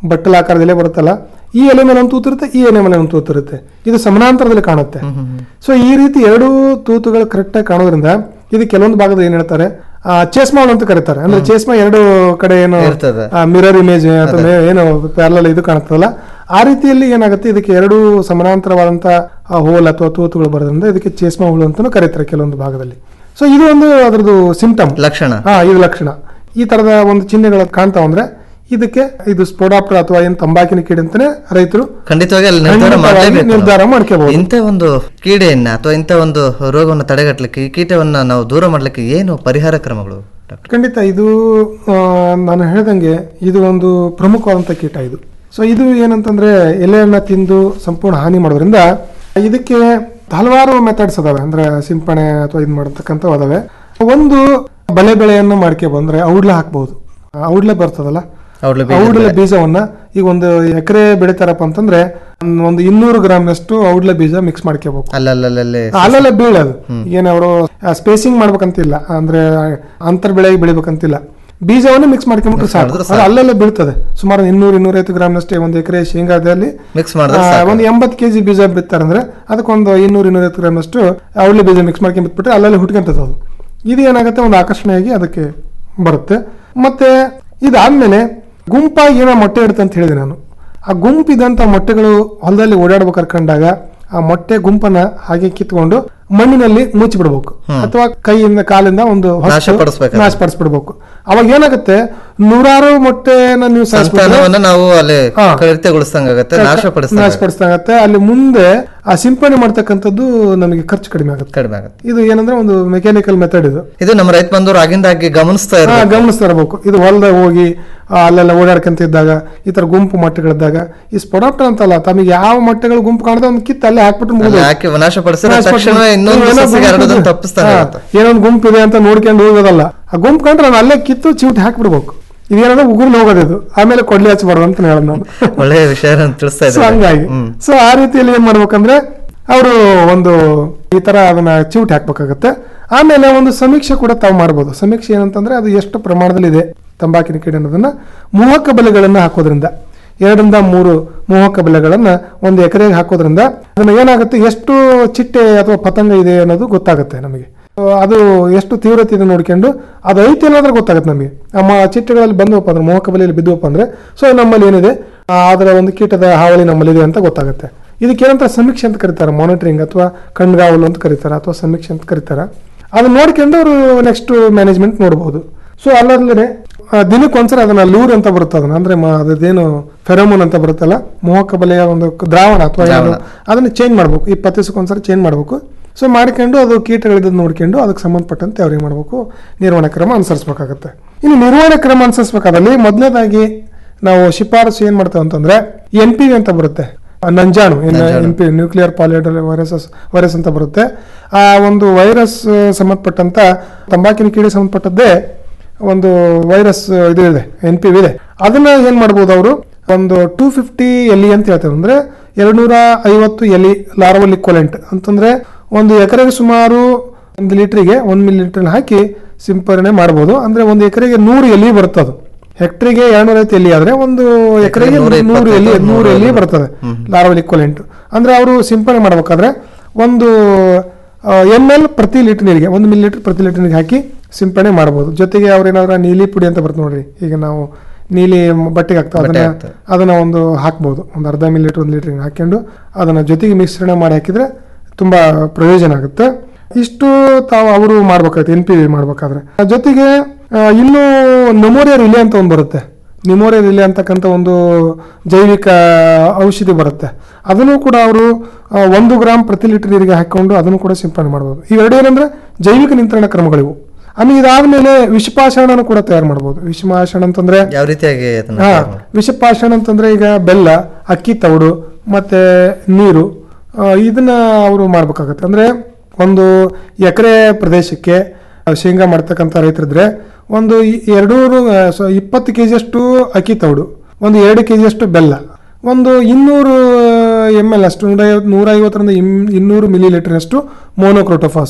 ಬಟ್ಟಲ ಆಕಾರದ ಎಲೆ ಬರುತ್ತಲ್ಲ ಈ ಎಲೆ ಮೇಲೆ ಒಂದು ತೂತಿರುತ್ತೆ ಈ ಎಲೆ ಮೇಲೆ ಒಂದು ತೂತಿರುತ್ತೆ ಇದು ಸಮಾನಾಂತರದಲ್ಲಿ ಕಾಣುತ್ತೆ ಸೊ ಈ ರೀತಿ ಎರಡು ತೂತುಗಳು ಕರೆಕ್ಟಾಗಿ ಕಾಣೋದ್ರಿಂದ ಇದು ಕೆಲವೊಂದು ಭಾಗದ ಏನ್ ಹೇಳ್ತಾರೆ ಚೇಸ್ಮಾಲ್ ಅಂತ ಕರೀತಾರೆ ಅಂದ್ರೆ ಚೇಸ್ಮಾ ಎರಡು ಕಡೆ ಏನು ಇರ್ತದೆ. ಮಿರರ್ ಇಮೇಜ್ ಅಥವಾ ಮೇ- ಏನು ಪ್ಯಾರಲಲ್ ಇದು ಕಾಣುತ್ತಲ್ಲ ಆ ರೀತಿಯಲ್ಲಿ ಏನಾಗುತ್ತೆ ಇದಕ್ಕೆ ಎರಡು ಸಮಾನಾಂತರವಾದಂತ ಹೋಲ್ ಅಥವಾ ತೂತುಗಳು ಬರೋದ್ರಿಂದ ಇದಕ್ಕೆ ಚೇಸ್ಮಾ ಹುಳು ಅಂತಾನು ಕರೀತಾರೆ ಕೆಲವೊಂದು ಭಾಗದಲ್ಲಿ ಸೊ ಇದು ಒಂದು ಅದರದ್ದು ಸಿಂಪ್ಟಮ್ ಲಕ್ಷಣ ಹಾ ಇದು ಲಕ್ಷಣ ಈ ತರದ ಒಂದು ಚಿಹ್ನೆಗಳು ಕಾಣ್ತಾವ ಅಂದ್ರೆ ಇದಕ್ಕೆ ಇದು ಸ್ಪೋಡಾಪ್ಟರ್ ಅಥವಾ ಏನ್ ತಂಬಾಕಿನ ಕೀಡೆ ಅಂತಾನೆ ರೈತರು ಖಂಡಿತವಾಗಿ ಅಲ್ಲಿ ನಿರ್ಧಾರ ಖಂಡಿತವಾಗಿ ಮಾಡಲೇಬೇಕು ನಿರ್ಧಾರ ಮಾಡ್ಕೋಬಹುದು ಇಂಥ ಒಂದು ಕೀಡೆಯನ್ನ ಅಥವಾ ಇಂಥ ಒಂದು ರೋಗವನ್ನು ತಡೆಗಟ್ಟಲಿಕ್ಕೆ ಈ ಕೀಟವನ್ನ ನಾವು ದೂರ ಮಾಡಲಿಕ್ಕೆ ಏನು ಪರಿಹಾರ ಕ್ರಮಗಳು ಖಂಡಿತ ಇದು ಆ, ನಾನು ಹೇಳ್ದಂಗೆ ಇದು ಒಂದು ಪ್ರಮುಖವಾದಂಥ ಕೀಟ ಇದು ಸೊ ಇದು ಏನಂತಂದ್ರೆ ಎಲೆಯನ್ನ ತಿಂದು ಸಂಪೂರ್ಣ ಹಾನಿ ಮಾಡೋದ್ರಿಂದ ಇದಕ್ಕೆ ಹಲವಾರು ಮೆಥಡ್ಸ್ ಅದಾವೆ ಅಂದ್ರೆ ಸಿಂಪಣೆ ಅಥವಾ ಇದು ಮಾಡತಕ್ಕಂಥವು ಅದಾವೆ ಒಂದು ಬಲೆ ಬೆಳೆಯನ್ನು ಮಾಡ್ಕೆ ಬಂದ್ರೆ ಔಡ್ಲೆ ಹಾಕ್ಬಹುದು ಔಡ್ಲೆ ಬರ್ತದಲ್ಲ ಔಡ್ಲೆ ಬೀಜದ ಔಡ್ಲೆ ಬೆಳೆ. ಬೀಜವನ್ನ ಈಗ ಒಂದು ಎಕರೆ ಬೆಳಿತಾರಪ್ಪ ಅಂತಂದ್ರೆ ಒಂದು ಇನ್ನೂರು ಗ್ರಾಮ್ನಷ್ಟು ಔಡ್ಲೆ ಬೀಜ ಮಿಕ್ಸ್ ಮಾಡ್ಕೋಬೇಕು ಅಲ್ಲಲ್ಲಲ್ಲೇ ಅಲ್ಲೆಲ್ಲ ಬೀಳದು ಏನ್ ಅವರು ಸ್ಪೇಸಿಂಗ್ ಮಾಡ್ಬೇಕಂತಿಲ್ಲ ಅಂದ್ರೆ ಅಂತರ್ ಬೆಳೆಗೆ ಬೆಳಿಬೇಕಂತಿಲ್ಲ ಬೀಜವನ್ನು ಮಿಕ್ಸ್ ಮಾಡ್ಕೊಂಡ್ಬಿಟ್ರೆ ಸಾಕು ಮಾಡಿದ್ರೆ ಅದು ಅಲ್ಲೆಲ್ಲ ಬೀಳ್ತದೆ ಸುಮಾರು ಇನ್ನೂರು ಇನ್ನೂರೈವತ್ತು ಗ್ರಾಮ್ನಷ್ಟೇ ಒಂದು ಎಕರೆ ಶೇಂಗಾದಲ್ಲಿ ಮಿಕ್ಸ್ ಮಾಡಿದ್ರೆ ಆ, ಸಾಕು. ಒಂದು ಎಂಬತ್ತು ಕೆಜಿ ಬೀಜ ಬಿತ್ತಾರಂದ್ರೆ ಅದಕ್ಕೊಂದು ಇನ್ನೂರು ಇನ್ನೂರೈವತ್ತು ಗ್ರಾಮ್ನಷ್ಟು ಅವಳಿ ಬೀಜ ಮಿಕ್ಸ್ ಮಾಡ್ಕೊಂಡ್ ಬಿಟ್ಬಿಟ್ರೆ ಅಲ್ಲೆಲ್ಲ ಹುಟ್ಕೊಂತದ ಅದು ಇದು ಏನಾಗುತ್ತೆ ಒಂದು ಆಕರ್ಷಣೆಯಾಗಿ ಅದಕ್ಕೆ ಬರುತ್ತೆ ಮತ್ತೆ ಇದಾದ್ಮೇಲೆ ಗುಂಪಾಗಿ ಏನೋ ಮೊಟ್ಟೆ ಇಡುತ್ತೆ ಅಂತ ಹೇಳಿದೆ ನಾನು ಆ ಗುಂಪಿದಂತ ಮೊಟ್ಟೆಗಳು ಹೊಲದಲ್ಲಿ ಓಡಾಡ್ಬೇಕಾದ್ರೆ ಕಂಡಾಗ ಆ ಮೊಟ್ಟೆ ಗುಂಪನ್ನ ಹಾಗೆ ಕಿತ್ಕೊಂಡು ಮಣ್ಣಿನಲ್ಲಿ ಮುಚ್ಚಿ ಬಿಡ್ಬೇಕು ಅಥವಾ ಕೈಯಿಂದ ಕಾಲಿಂದ ಒಂದು ಹೊಸ್ತು ನಾಶಪಡಿಸ್ಬೇಕು. ನಾಶಪಡಿಸ್ಬಿಡ್ಬೇಕು ಅವಾಗ ಏನಾಗುತ್ತೆ ನೂರಾರು ಮೊಟ್ಟೆನ ನೀವು ಸಾಯಿಸ್ಬಿಟ್ರೆ- ಸಂತಾನವನ್ನ ನಾವು ಅಲ್ಲಿ ಹಾ. ಕೃತ್ಯಗೊಳಿಸ್ದಂಗಾಗತ್ತೆ ನಾಶಪಡಿಸ್ದಂಗ ನಾಶಪಡಿಸ್ದಾಗತ್ತೆ ಅಲ್ಲಿ ಮುಂದೆ ಆ ಸಿಂಪಡಣೆ ಮಾಡ್ತಕ್ಕಂಥದ್ದು ನಮಗೆ ಖರ್ಚು ಕಡಿಮೆ ಆಗುತ್ತೆ ಕಡಿಮೆ ಆಗುತ್ತೆ ಇದು ಏನಂದ್ರೆ ಒಂದು ಮೆಕ್ಯಾನಿಕಲ್ ಮೆಥಡ್ ಇದು ಇದು ನಮ್ಮ ರೈತ ಬಂದವರು ಆಗಿಂದಾಗಿ ಗಮನಿಸ್ತಾ ಹಾ, ಇರ್ಬೇಕು ಗಮನಿಸ್ತಾ ಇರಬೇಕು ಇದು ಹೊಲದಾಗ ಹೋಗಿ ಆ, ಅಲ್ಲೆಲ್ಲ ಓಡಾಡ್ಕೊಂತ ಇದ್ದಾಗ ಈ ತರ ಗುಂಪು ಮೊಟ್ಟೆಗಳಿದ್ದಾಗ ಈ ಸ್ಪೊಡಾಪ್ಟರ್ ಅಂತಲ್ಲ ತಮಗೆ ಯಾವ ಮೊಟ್ಟೆಗಳು ಗುಂಪು ಕಾಣದ ಒಂದು ಕಿತ್ತು ಅಲ್ಲೇ ಹಾಕ್ಬಿಟ್ಟು ಅಲ್ಲಿ ಮುಗಿದು ಹಾಕಿ ನಾಶಪಡಿಸಿದ್ರೆ ತಕ್ಷಣವೇ ಇನ್ನೊಂದು ಸಸಿಗೆ ಹರಡೋದನ್ನ ತಪ್ಪಿಸ್ತಾನೆ ಇರುತ್ತೆ. ಏನೊಂದು ಗುಂಪು ಇದೆ ಅಂತ ನೋಡ್ಕೊಂಡು ಹೋಗೋದಲ್ಲ ಆ ಗುಂಪು ಕಂಡ್ರೆ ನಾನು ಅಲ್ಲೇ ಕಿತ್ತು ಚಿವುಟಿ ಹಾಕ್ಬಿಡ್ಬೇಕು ಇದೇನಂದ್ರೆ ಉಗುರ್ನ ಹೋಗೋದು ಇದು ಆಮೇಲೆ ಕೊಡ್ಲಿ ಹಚ್ಚಬಾರ್ದು ಅಂತ ಹೇಳೋದು ನಾನು ಒಳ್ಳೆಯ ವಿಷಯ ತಿಳಿಸ್ತಾ ಸೊ ಇದ್ದಾರೆ ಹಂಗಾಗಿ ಸೊ ಆ ರೀತಿಯಲ್ಲಿ ಏನ್ ಮಾಡ್ಬೇಕಂದ್ರೆ ಅವರು ಒಂದು ಈ ತರ ಅದನ್ನ ಚಿವುಟಿ ಹಾಕ್ಬೇಕಾಗತ್ತೆ ಆಮೇಲೆ ಒಂದು ಸಮೀಕ್ಷೆ ಕೂಡ ತಾವು ಮಾಡ್ಬೋದು ಸಮೀಕ್ಷೆ ಏನಂತಂದ್ರೆ ಅದು ಎಷ್ಟು ಪ್ರಮಾಣದಲ್ಲಿ ಇದೆ ತಂಬಾಕಿನ ಕೀಡೆ ಅನ್ನೋದನ್ನ ಮೋಹಕ ಬಲೆಗಳನ್ನ ಹಾಕೋದ್ರಿಂದ ಎರಡರಿಂದ ಮೂರು ಮೋಹಕ ಬಲೆಗಳನ್ನ ಒಂದು ಎಕರೆಗೆ ಹಾಕೋದ್ರಿಂದ ಅದನ್ನ ಏನಾಗುತ್ತೆ ಎಷ್ಟು ಚಿಟ್ಟೆ ಅಥವಾ ಪತಂಗ ಇದೆ ಅನ್ನೋದು ಗೊತ್ತಾಗುತ್ತೆ ನಮಗೆ ಸೊ ಅದು ಎಷ್ಟು ತೀವ್ರತೆ ಇದೆ ನೋಡ್ಕೊಂಡು ಅದು ಐತಿ ಅನ್ನೋದ್ರೆ ಗೊತ್ತಾಗುತ್ತೆ ನಮಗೆ ನಮ್ಮ ಚಿಟ್ಟೆಗಳಲ್ಲಿ ಬಂದವಪ್ಪ ಅಂದ್ರೆ ಮೋಹಕ ಬಲೆಯಲ್ಲಿ ಬಿದ್ದುವಪ್ಪ ಅಂದ್ರೆ ಸೊ ನಮ್ಮಲ್ಲಿ ಏನಿದೆ ಆ, ಅದರ ಒಂದು ಕೀಟದ ಹಾವಳಿ ನಮ್ಮಲ್ಲಿದೆ ಅಂತ ಗೊತ್ತಾಗುತ್ತೆ ಇದಕ್ಕೆ ಏನಂತ ಸಮೀಕ್ಷೆ ಅಂತ ಕರೀತಾರೆ ಮಾನಿಟರಿಂಗ್ ಅಥವಾ ಕಣ್ಗಾವಲು ಅಂತ ಕರೀತಾರೆ ಅಥವಾ ಸಮೀಕ್ಷೆ ಅಂತ ಕರೀತಾರೆ ಅದನ್ನ ನೋಡ್ಕೊಂಡು ಅವರು ನೆಕ್ಸ್ಟ್ ಮ್ಯಾನೇಜ್ಮೆಂಟ್ ನೋಡಬಹುದು ಸೊ ಅಲ್ಲದೆ ದಿನಕ್ಕೆ ಒಂದ್ಸರಿ ಅದನ್ನ ಲೂರ್ ಅಂತ ಬರುತ್ತೆ ಅದನ್ನ ಅಂದ್ರೆ ಮ- ಅದೇನು ಫೆರೋಮೋನ್ ಅಂತ ಬರುತ್ತಲ್ಲ ಮೋಹಕ ಬಲೆಯ ಒಂದು ದ್ರಾವಣ ಅಥವಾ ಏನು, ದ್ರಾವಣ. ಅದನ್ನ ಚೇಂಜ್ ಮಾಡ್ಬೇಕು ಇಪ್ಪತ್ತು ದಿವಸಕ್ಕೊಂದ್ಸರಿ ಚೇಂಜ್ ಮಾಡ್ಬೇಕು ಸೊ ಮಾಡ್ಕೊಂಡು ಅದು ಕೀಟಗಳಿದ್ದದ್ದು ನೋಡ್ಕೊಂಡು ಅದಕ್ಕೆ ಸಂಬಂಧಪಟ್ಟಂತೆ ಅವ್ರು ಏನು ಮಾಡಬೇಕು ನಿರ್ವಹಣಾ ಕ್ರಮ ಅನುಸರಿಸಬೇಕಾಗತ್ತೆ ಇನ್ನು ನಿರ್ವಹಣಾ ಕ್ರಮ ಅನುಸರಿಸಬೇಕಾದಲ್ಲಿ ಮೊದಲನೇದಾಗಿ ನಾವು ಶಿಫಾರಸು ಏನ್ ಮಾಡ್ತೇವೆ ಅಂತಂದ್ರೆ ಎನ್ ಪಿ ಅಂತ ಬರುತ್ತೆ ಆ ನಂಜಾಣು N P nuclear polyhedral viruses virus ಅಂತ ಬರುತ್ತೆ ಆ ಒಂದು ವೈರಸ್ ಸಂಬಂಧಪಟ್ಟಂತ ತಂಬಾಕಿನ ಕೀಡೆ ಸಂಬಂಧಪಟ್ಟದ್ದೇ ಒಂದು ವೈರಸ್ ಇದು ಇದೆ ಎನ್ ಪಿ ಇದೆ ಅದನ್ನ ಏನ್ ಮಾಡ್ಬೋದು ಅವರು ಒಂದು ಟೂ ಫಿಫ್ಟಿ ಎಲಿ ಅಂತ ಹೇಳ್ತಾರೆ ಅಂದ್ರೆ ಎರಡ್ನೂರ ಐವತ್ತು ಎಲಿ ಲಾರ್ವಲ್ ಇಕ್ವಲೆಂಟ್ ಅಂತಂದ್ರೆ ಒಂದು ಎಕರೆಗೆ ಸುಮಾರು ಒಂದು ಲೀಟ್ರಿಗೆ ಒಂದ್ ಮಿಲಿ ಲೀಟರ್ ಹಾಕಿ ಸಿಂಪರಣೆ ಮಾಡ್ಬೋದು ಅಂದ್ರೆ ಒಂದು ಎಕರೆಗೆ ನೂರು ಎಲಿ ಬರ್ತದೆ ಹೆಕ್ಟರಿಗೆ ಎರಡ್ನೂರ ಐವತ್ತು ಎಲಿ ಆದ್ರೆ ಒಂದು ಎಕರೆಗೆ ನೂರ ನೂರು ಎಲಿ ಇಪ್ಪತ್ತೈದು, ನೂರು ಎಲಿ ನೂರ ಬರ್ತದೆ ಲಾರ್ವಲ್ ಇಕ್ವಲೆಂಟ್ ಅಂದ್ರೆ ಅವರು ಸಿಂಪರಣೆ ಮಾಡ್ಬೇಕಾದ್ರೆ ಒಂದು ಎಮ್ ಎಲ್ ಪ್ರತಿ ಲೀಟರ್ ನೀರಿಗೆ ಒಂದು ಮಿಲಿ ಲೀಟರ್ ಪ್ರತಿ ಲೀಟರ್ ನೀರಿಗೆ ಹಾಕಿ ಸಿಂಪರಣೆ ಮಾಡ್ಬೋದು ಜೊತೆಗೆ ಅವ್ರು ಏನಾದ್ರು ನೀಲಿ ಪುಡಿ ಅಂತ ಬರುತ್ತೆ ನೋಡ್ರಿ ಈಗ ನಾವು ನೀಲಿ ಬಟ್ಟೆಗೆ ಹಾಕ್ತಾವೆ ಬಟ್ಟೆ ಅದನ್ನ ಹಾಕ್ತಾರೆ. ಅದನ್ನ ಒಂದು ಹಾಕ್ಬೋದು ಒಂದು ಅರ್ಧ ಮಿಲಿ ಲೀಟರ್ ಒಂದು ಲೀಟರ್ ಹಾಕೊಂಡು ಅದನ್ನ ಜೊತೆಗೆ ಮಿಶ್ರಣ ಮಾಡಿ ಹಾಕಿದ್ರೆ ತುಂಬಾ ಪ್ರಯೋಜನ ಆಗುತ್ತೆ ಇಷ್ಟು ತಾವು ಅವರು ಮಾಡ್ಬೇಕಾಗುತ್ತೆ ಎನ್ ಪಿ ಮಾಡ್ಬೇಕಾದ್ರೆ ಜೊತೆಗೆ ಆ, ಇನ್ನೂ ನಮೋರಿಯಾ ರಿಲೆ ಅಂತ ಒಂದು ಬರುತ್ತೆ ನಿಮೋರಿಯಾ ರಿಲೆ ಅಂತಕ್ಕಂಥ ಒಂದು ಜೈವಿಕ ಔಷಧಿ ಬರುತ್ತೆ ಅದನ್ನು ಕೂಡ ಅವರು ಒಂದು ಗ್ರಾಮ್ ಪ್ರತಿ ಲೀಟರ್ ನೀರಿಗೆ ಹಾಕೊಂಡು ಅದನ್ನು ಕೂಡ ಸಿಂಪಡಣೆ ಮಾಡ್ಬೋದು ಇವೆರಡು ಏನಂದ್ರೆ ಜೈವಿಕ ನಿಯಂತ್ರಣ ಕ್ರಮಗಳಿವು ಆಮೇಲೆ ಇದಾದ್ಮೇಲೆ ವಿಷಪಾಷಾಣನ ಕೂಡ ತಯಾರು ಮಾಡ್ಬೋದು ವಿಷಪಾಷಾಣ ಅಂತಂದ್ರೆ ಯಾವ ರೀತಿಯಾಗಿ ಅದನ್ನ ಹಾ ತಯಾರು ಮಾಡೋದು? ವಿಷಪಾಷಾಣ ಅಂತಂದ್ರೆ ಈಗ ಬೆಲ್ಲ ಅಕ್ಕಿ ತೌಡು ಮತ್ತೆ ನೀರು ಆ, ಇದನ್ನ ಅವರು ಮಾಡ್ಬೇಕಾಗತ್ತೆ ಅಂದ್ರೆ ಒಂದು ಎಕರೆ ಪ್ರದೇಶಕ್ಕೆ ಆ, ಶೇಂಗಾ ಮಾಡ್ತಕ್ಕಂಥ ರೈತರಿದ್ರೆ ಒಂದು ಈ ಎರಡೂರು ಆ, ಸೊ ಇಪ್ಪತ್ತು ಕೆ ಜಿಯಷ್ಟು ಅಕ್ಕಿ ತೌಡು ಒಂದು ಎರಡು ಕೆ ಜಿಯಷ್ಟು ಬೆಲ್ಲ ಒಂದು ಇನ್ನೂರು ಎಮ್ ಎಲ್ ಅಷ್ಟು ನೂರ ನೂರ ಐವತ್ತರಿಂದ ಇನ್ನೂರು ಮಿಲಿ ಲೀಟರ್ನಷ್ಟು ಮೋನೋಕ್ರೋಟೋಫಾಸ್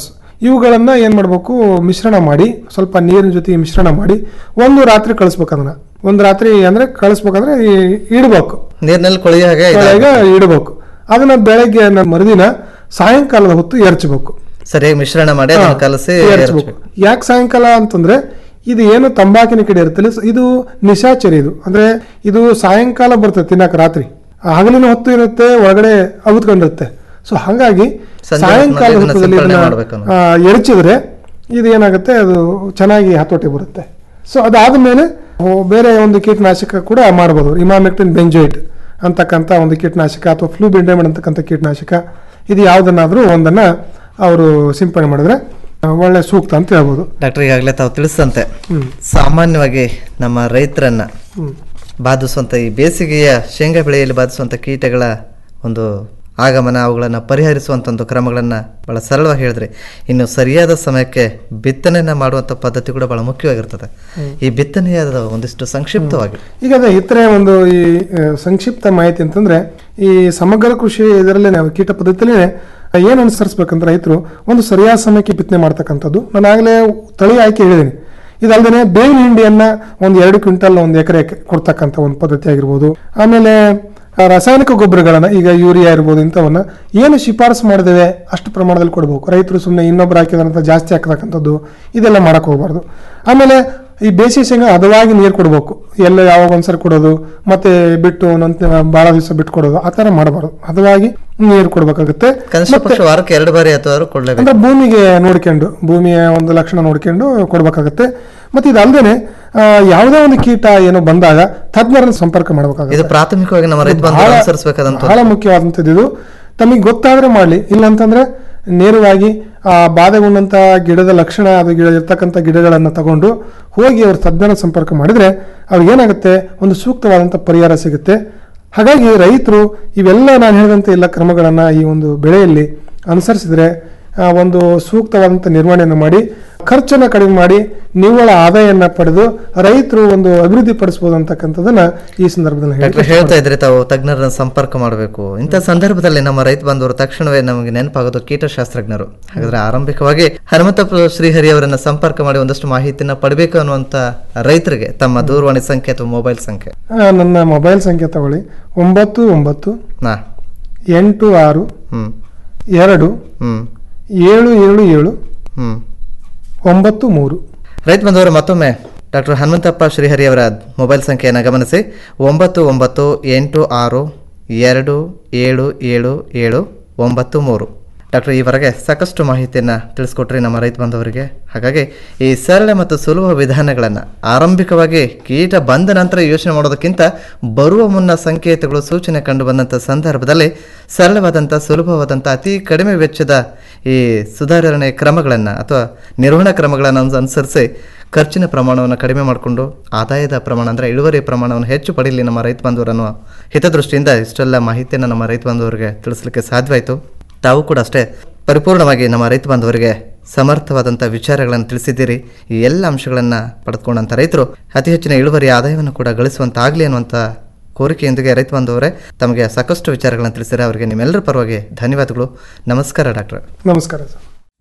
ಇವುಗಳನ್ನ ಏನ್ ಮಾಡಬೇಕು ಮಿಶ್ರಣ ಮಾಡಿ ಸ್ವಲ್ಪ ನೀರಿನ ಜೊತೆ ಮಿಶ್ರಣ ಮಾಡಿ ಒಂದು ರಾತ್ರಿ ಕಳಿಸ್ಬೇಕು ಅದನ್ನ ಒಂದು ರಾತ್ರಿ ಅಂದ್ರೆ ಕಳಿಸ್ಬೇಕಂದ್ರೆ ಈ- ಇಡ್ಬೇಕು ನೀರಿನಲ್ಲಿ ಕೊಳೆಯ ಹಾಗೆ ಕೆಳಗೆ ಇಡಬೇಕು ಅದನ್ನ ಬೆಳಗ್ಗೆ ನ- ಮರುದಿನ ಸಾಯಂಕಾಲದ ಹೊತ್ತು ಎರಚಬೇಕು ಸರಿಯಾಗಿ ಮಿಶ್ರಣ ಮಾಡಿ ಅದನ್ನ ಕಲಸಿ ಎರಚಬೇಕು ಯಾಕೆ ಸಾಯಂಕಾಲ ಅಂತಂದ್ರೆ ಇದು ಏನು ತಂಬಾಕಿನ ಕಡೆ ಇರುತ್ತಲ್ಲ ಇದು ನಿಶಾಚರಿ ಇದು ಅಂದ್ರೆ ಇದು ಸಾಯಂಕಾಲ ಬರ್ತದೆ ತಿನ್ನಕ ರಾತ್ರಿ ಹಗಲಿನ ಹೊತ್ತು ಇರುತ್ತೆ ಒಳಗಡೆ ಅಗುತ್ಕೊಂಡಿರುತ್ತೆ ಸೊ ಹಾಗಾಗಿ ಸಂಜೆ ಸಾಯಂಕಾಲ ಹೊತ್ತಿನಲ್ಲಿ ಇದನ್ನ ಹೊತ್ತದಲ್ಲಿ ಸಿಂಪಡಣೆ ಇದನ್ನ, ಮಾಡ್ಬೇಕು ಅನ್ನೋದು. ಆ, ಎರಚಿದ್ರೆ ಇದು ಏನಾಗುತ್ತೆ ಅದು ಚೆನ್ನಾಗಿ ಹತೋಟಿ ಬರುತ್ತೆ ಸೊ ಅದಾದ್ಮೇಲೆ ಓ, ಬೇರೆ ಒಂದು ಕೀಟನಾಶಕ ಕೂಡ ಮಾಡ್ಬೋದು ಇಮಾಮೆಕ್ಟಿನ್ ಬೆಂಜೋಯಿಟ್ ಅಂತಕ್ಕಂಥ ಒಂದು ಕೀಟನಾಶಕ ಅಥವಾ ಫ್ಲೂ ಬೆಂಡಮಿಡ್ ಅಂತಕ್ಕಂಥ ಕೀಟನಾಶಕ ಇದು ಯಾವುದನ್ನಾದ್ರೂ ಒಂದನ್ನ ಅವರು ಸಿಂಪಡಣೆ ಮಾಡಿದ್ರೆ ಆ, ಒಳ್ಳೆ ಸೂಕ್ತ ಅಂತ ಹೇಳ್ಬೋದು ಡಾಕ್ಟರ್ ಈಗಾಗಲೇ ತಾವು ತಿಳಿಸಂತೆ ಹ್ಮ್. ಸಾಮಾನ್ಯವಾಗಿ ನಮ್ಮ ರೈತರನ್ನ ಹ್ಮ್. ಬಾಧಿಸುವಂತ ಈ ಬೇಸಿಗೆಯ ಶೇಂಗಾ ಬೆಳೆಯಲ್ಲಿ ಬಾಧಿಸುವಂತ ಕೀಟಗಳ ಒಂದು ಆಗಮನ ಅವುಗಳನ್ನು ಪರಿಹರಿಸುವಂತ ಒಂದು ಕ್ರಮಗಳನ್ನ ಬಹಳ ಸರಳವಾಗಿ ಹೇಳಿದ್ರಿ ಇನ್ನು ಸರಿಯಾದ ಸಮಯಕ್ಕೆ ಬಿತ್ತನೆಯನ್ನ ಮಾಡುವಂತ ಪದ್ಧತಿ ಕೂಡ ಬಹಳ ಮುಖ್ಯವಾಗಿರ್ತದೆ ಹ್ಮ್. ಈ ಬಿತ್ತನೆಯ ಒಂದಿಷ್ಟು ಸಂಕ್ಷಿಪ್ತವಾಗಿ ಈಗ ಅದೇ ಇತರೆ ಒಂದು ಈ ಆ, ಸಂಕ್ಷಿಪ್ತ ಮಾಹಿತಿ ಅಂತಂದ್ರೆ ಈ ಸಮಗ್ರ ಕೃಷಿ ಇದರಲ್ಲೇ ನಾವು ಕೀಟ ಪದ್ಧತಿಯಲ್ಲೇ ಏನು ಅನುಸರಿಸ್ಬೇಕಂದ್ರೆ ರೈತರು ಒಂದು ಸರಿಯಾದ ಸಮಯಕ್ಕೆ ಬಿತ್ತನೆ ಮಾಡ್ತಕ್ಕಂಥದ್ದು ನಾನು ಆಗಲೇ ತಳಿ ಆಯ್ಕೆ ಹೇಳಿದ್ದೀನಿ ಇದಲ್ಲದೆ ಬೇವಿನ ಹಿಂಡಿಯನ್ನ ಒಂದು ಎರಡು ಕ್ವಿಂಟಲ್ ಒಂದು ಎಕರೆ ಕೊಡ್ತಕ್ಕಂಥ ಒಂದು ಪದ್ಧತಿ ಆಗಿರ್ಬೋದು ಆಮೇಲೆ ಆ, ರಾಸಾಯನಿಕ ಗೊಬ್ಬರಗಳನ್ನ ಈಗ ಯೂರಿಯಾ ಇರ್ಬೋದು ಇಂಥವನ್ನ ಏನು ಶಿಫಾರಸು ಮಾಡಿದ್ದೇವೆ ಅಷ್ಟು ಪ್ರಮಾಣದಲ್ಲಿ ಕೊಡಬೇಕು ರೈತರು ಸುಮ್ಮನೆ ಇನ್ನೊಬ್ರು ಹಾಕಿದಂತ ಜಾಸ್ತಿ ಹಾಕತಕ್ಕಂಥದ್ದು ಇದೆಲ್ಲ ಮಾಡಕ್ ಹೋಗ್ಬಾರ್ದು ಆಮೇಲೆ ಈ ಬೇಸಿಗೆ ಶೇಂಗಾ ಹದವಾಗಿ ನೀರು ಕೊಡಬೇಕು ಎಲ್ಲ ಯಾವಾಗ ಒಂದ್ಸರಿ ಕೊಡೋದು ಮತ್ತೆ ಬಿಟ್ಟು ಒಂದೊಂದ್ ಬಹಳ ದಿವಸ ಬಿಟ್ಟು ಕೊಡೋದು ಆ ತರ ಮಾಡಬಾರ್ದು ಹದವಾಗಿ ನೀರು ಕೊಡ್ಬೇಕಾಗುತ್ತೆ ಕನಿಷ್ಠ ಪಕ್ಷ ವಾರಕ್ಕೆ ಎರಡು ಬಾರಿ ಅಥವಾ ಕೊಡ್ಲೇಬೇಕು ಅಂದ್ರೆ ಭೂಮಿಗೆ ನೋಡ್ಕೊಂಡು ಭೂಮಿಯ ಒಂದು ಲಕ್ಷಣ ನೋಡ್ಕೊಂಡು ಕೊಡ್ಬೇಕಾಗತ್ತೆ ಮತ್ತೆ ಇದಲ್ದೇನೆ ಆ, ಯಾವುದೇ ಒಂದು ಕೀಟ ಏನೋ ಬಂದಾಗ ತಜ್ಞರನ್ನ ಸಂಪರ್ಕ ಮಾಡಬೇಕಾಗುತ್ತೆ ಇದು ಪ್ರಾಥಮಿಕವಾಗಿ ನಮ್ಮ ರೈತ ಬಂಧುಗಳು ಬಹಳ- ಅನುಸರಿಸಬೇಕಾದಂತ ಬಹಳ ಮುಖ್ಯವಾದಂಥದ್ದು ಇದು ತಮಗೆ ಗೊತ್ತಾದ್ರೆ ಮಾಡಲಿ ಇಲ್ಲಂತಂದ್ರೆ ನೇರವಾಗಿ ಆ ಬಾಧೆಗೊಂಡಂತ ಗಿಡದ ಲಕ್ಷಣ ಅದು ಗಿಡ ಇರ್ತಕ್ಕಂಥ ಗಿಡಗಳನ್ನು ತಗೊಂಡು ಹೋಗಿ ಅವ್ರ ತಜ್ಞರ ಸಂಪರ್ಕ ಮಾಡಿದ್ರೆ ಅವ್ರಿಗೆ ಏನಾಗುತ್ತೆ ಒಂದು ಸೂಕ್ತವಾದಂಥ ಪರಿಹಾರ ಸಿಗುತ್ತೆ ಹಾಗಾಗಿ ರೈತರು ಇವೆಲ್ಲ ನಾನು ಹೇಳಿದಂತೆ ಎಲ್ಲ ಕ್ರಮಗಳನ್ನು ಈ ಒಂದು ಬೆಳೆಯಲ್ಲಿ ಅನುಸರಿಸಿದ್ರೆ ಆ, ಒಂದು ಸೂಕ್ತವಾದಂಥ ನಿರ್ವಹಣೆಯನ್ನು ಮಾಡಿ ಖರ್ಚನ್ನು ಕಡಿಮೆ ಮಾಡಿ ನಿವ್ವಳ ಆದಾಯನ ಪಡೆದು ರೈತರು ಒಂದು ಅಭಿವೃದ್ಧಿ ಪಡಿಸಬಹುದು ಅಂತಕ್ಕಂಥದ್ದನ್ನ ಈ ಸಂದರ್ಭದಲ್ಲಿ ಡಾಕ್ಟರ್ ಹೇಳಲಿಕ್ಕೆ ಹೇಳ್ತಾ ಇದ್ರೆ ತಾವು ತಜ್ಞರನ್ನ ಸಂಪರ್ಕ ಮಾಡಬೇಕು ಇಂಥ ಸಂದರ್ಭದಲ್ಲಿ ನಮ್ಮ ರೈತ ಬಂದವರು ತಕ್ಷಣವೇ ನಮಗೆ ನೆನಪಾಗೋದು ಕೀಟಶಾಸ್ತ್ರಜ್ಞರು ಹಾಗಾದ್ರೆ ಆರಂಭಿಕವಾಗಿ ಹನುಮಂತಪ್ಪ ಶ್ರೀಹರಿ ಅವರನ್ನ ಸಂಪರ್ಕ ಮಾಡಿ ಒಂದಷ್ಟು ಮಾಹಿತಿನ ಪಡಬೇಕು ಅನ್ನುವಂತ ರೈತರಿಗೆ ತಮ್ಮ ದೂರವಾಣಿ ಸಂಖ್ಯೆ ಅಥವಾ ಮೊಬೈಲ್ ಸಂಖ್ಯೆ ಆ, ನನ್ನ ಮೊಬೈಲ್ ಸಂಖ್ಯೆ ತಗೊಳ್ಳಿ ಒಂಬತ್ತು ಒಂಬತ್ತು ನಾ ಎಂಟು ಆರು ಹ್ಮ್ ಎರಡು ಹ್ಮ್ ಏಳು ಏಳು ಏಳು ಹ್ಮ್ ಒಂಬತ್ತು ಮೂರು ರೈತ ಬಂದವರು ಮತ್ತೊಮ್ಮೆ ಡಾಕ್ಟರ್ ಹನುಮಂತಪ್ಪ ಶ್ರೀಹರಿ ಅವರ ಮೊಬೈಲ್ ಸಂಖ್ಯೆಯನ್ನು ಗಮನಿಸಿ ಒಂಬತ್ತು ಒಂಬತ್ತು ಎಂಟು ಆರು ಎರಡು ಏಳು ಏಳು ಏಳು ಒಂಬತ್ತು ಮೂರು ಡಾಕ್ಟರ್ ಈವರೆಗೆ ಸಾಕಷ್ಟು ಮಾಹಿತಿಯನ್ನು ತಿಳಿಸ್ಕೊಟ್ರಿ ನಮ್ಮ ರೈತ ಬಾಂಧವರಿಗೆ ಹಾಗಾಗಿ ಈ ಸರಳ ಮತ್ತು ಸುಲಭ ವಿಧಾನಗಳನ್ನು ಆರಂಭಿಕವಾಗಿ ಕೀಟ ಬಂದ ನಂತರ ಯೋಚನೆ ಮಾಡೋದಕ್ಕಿಂತ ಬರುವ ಮುನ್ನ ಸಂಕೇತಗಳು ಸೂಚನೆ ಕಂಡು ಬಂದಂಥ ಸಂದರ್ಭದಲ್ಲಿ ಸರಳವಾದಂಥ ಸುಲಭವಾದಂಥ ಅತಿ ಕಡಿಮೆ ವೆಚ್ಚದ ಈ ಸುಧಾರಣೆ ಕ್ರಮಗಳನ್ನು ಅಥವಾ ನಿರ್ವಹಣಾ ಕ್ರಮಗಳನ್ನು ಅನುಸರಿಸಿ ಖರ್ಚಿನ ಪ್ರಮಾಣವನ್ನು ಕಡಿಮೆ ಮಾಡಿಕೊಂಡು ಆದಾಯದ ಪ್ರಮಾಣ ಅಂದರೆ ಇಳುವರಿ ಪ್ರಮಾಣವನ್ನು ಹೆಚ್ಚು ಪಡೀಲಿ ನಮ್ಮ ರೈತ ಬಾಂಧವರನ್ನು ಹಿತದೃಷ್ಟಿಯಿಂದ ಇಷ್ಟೆಲ್ಲ ಮಾಹಿತಿಯನ್ನು ನಮ್ಮ ರೈತ ಬಾಂಧವರಿಗೆ ತಿಳಿಸಲಿಕ್ಕೆ ಸಾಧ್ಯವಾಯಿತು ತಾವು ಕೂಡ ಅಷ್ಟೇ ಪರಿಪೂರ್ಣವಾಗಿ ನಮ್ಮ ರೈತ ಬಾಂಧವರಿಗೆ ಸಮರ್ಥವಾದಂಥ ವಿಚಾರಗಳನ್ನು ತಿಳಿಸಿದ್ದೀರಿ ಈ ಎಲ್ಲ ಅಂಶಗಳನ್ನು ಪಡೆದುಕೊಂಡಂಥ ರೈತರು ಅತಿ ಹೆಚ್ಚಿನ ಇಳುವರಿ ಆದಾಯವನ್ನು ಕೂಡ ಗಳಿಸುವಂತಾಗಲಿ ಅನ್ನುವಂಥ ಕೋರಿಕೆಯೊಂದಿಗೆ ರೈತ ಬಾಂಧವರೇ ತಮಗೆ ಸಾಕಷ್ಟು ವಿಚಾರಗಳನ್ನು ತಿಳಿಸಿದರೆ ಅವರಿಗೆ ನಿಮ್ಮೆಲ್ಲರ ಪರವಾಗಿ ಧನ್ಯವಾದಗಳು ನಮಸ್ಕಾರ ಡಾಕ್ಟರ್ ನಮಸ್ಕಾರ ಸರ್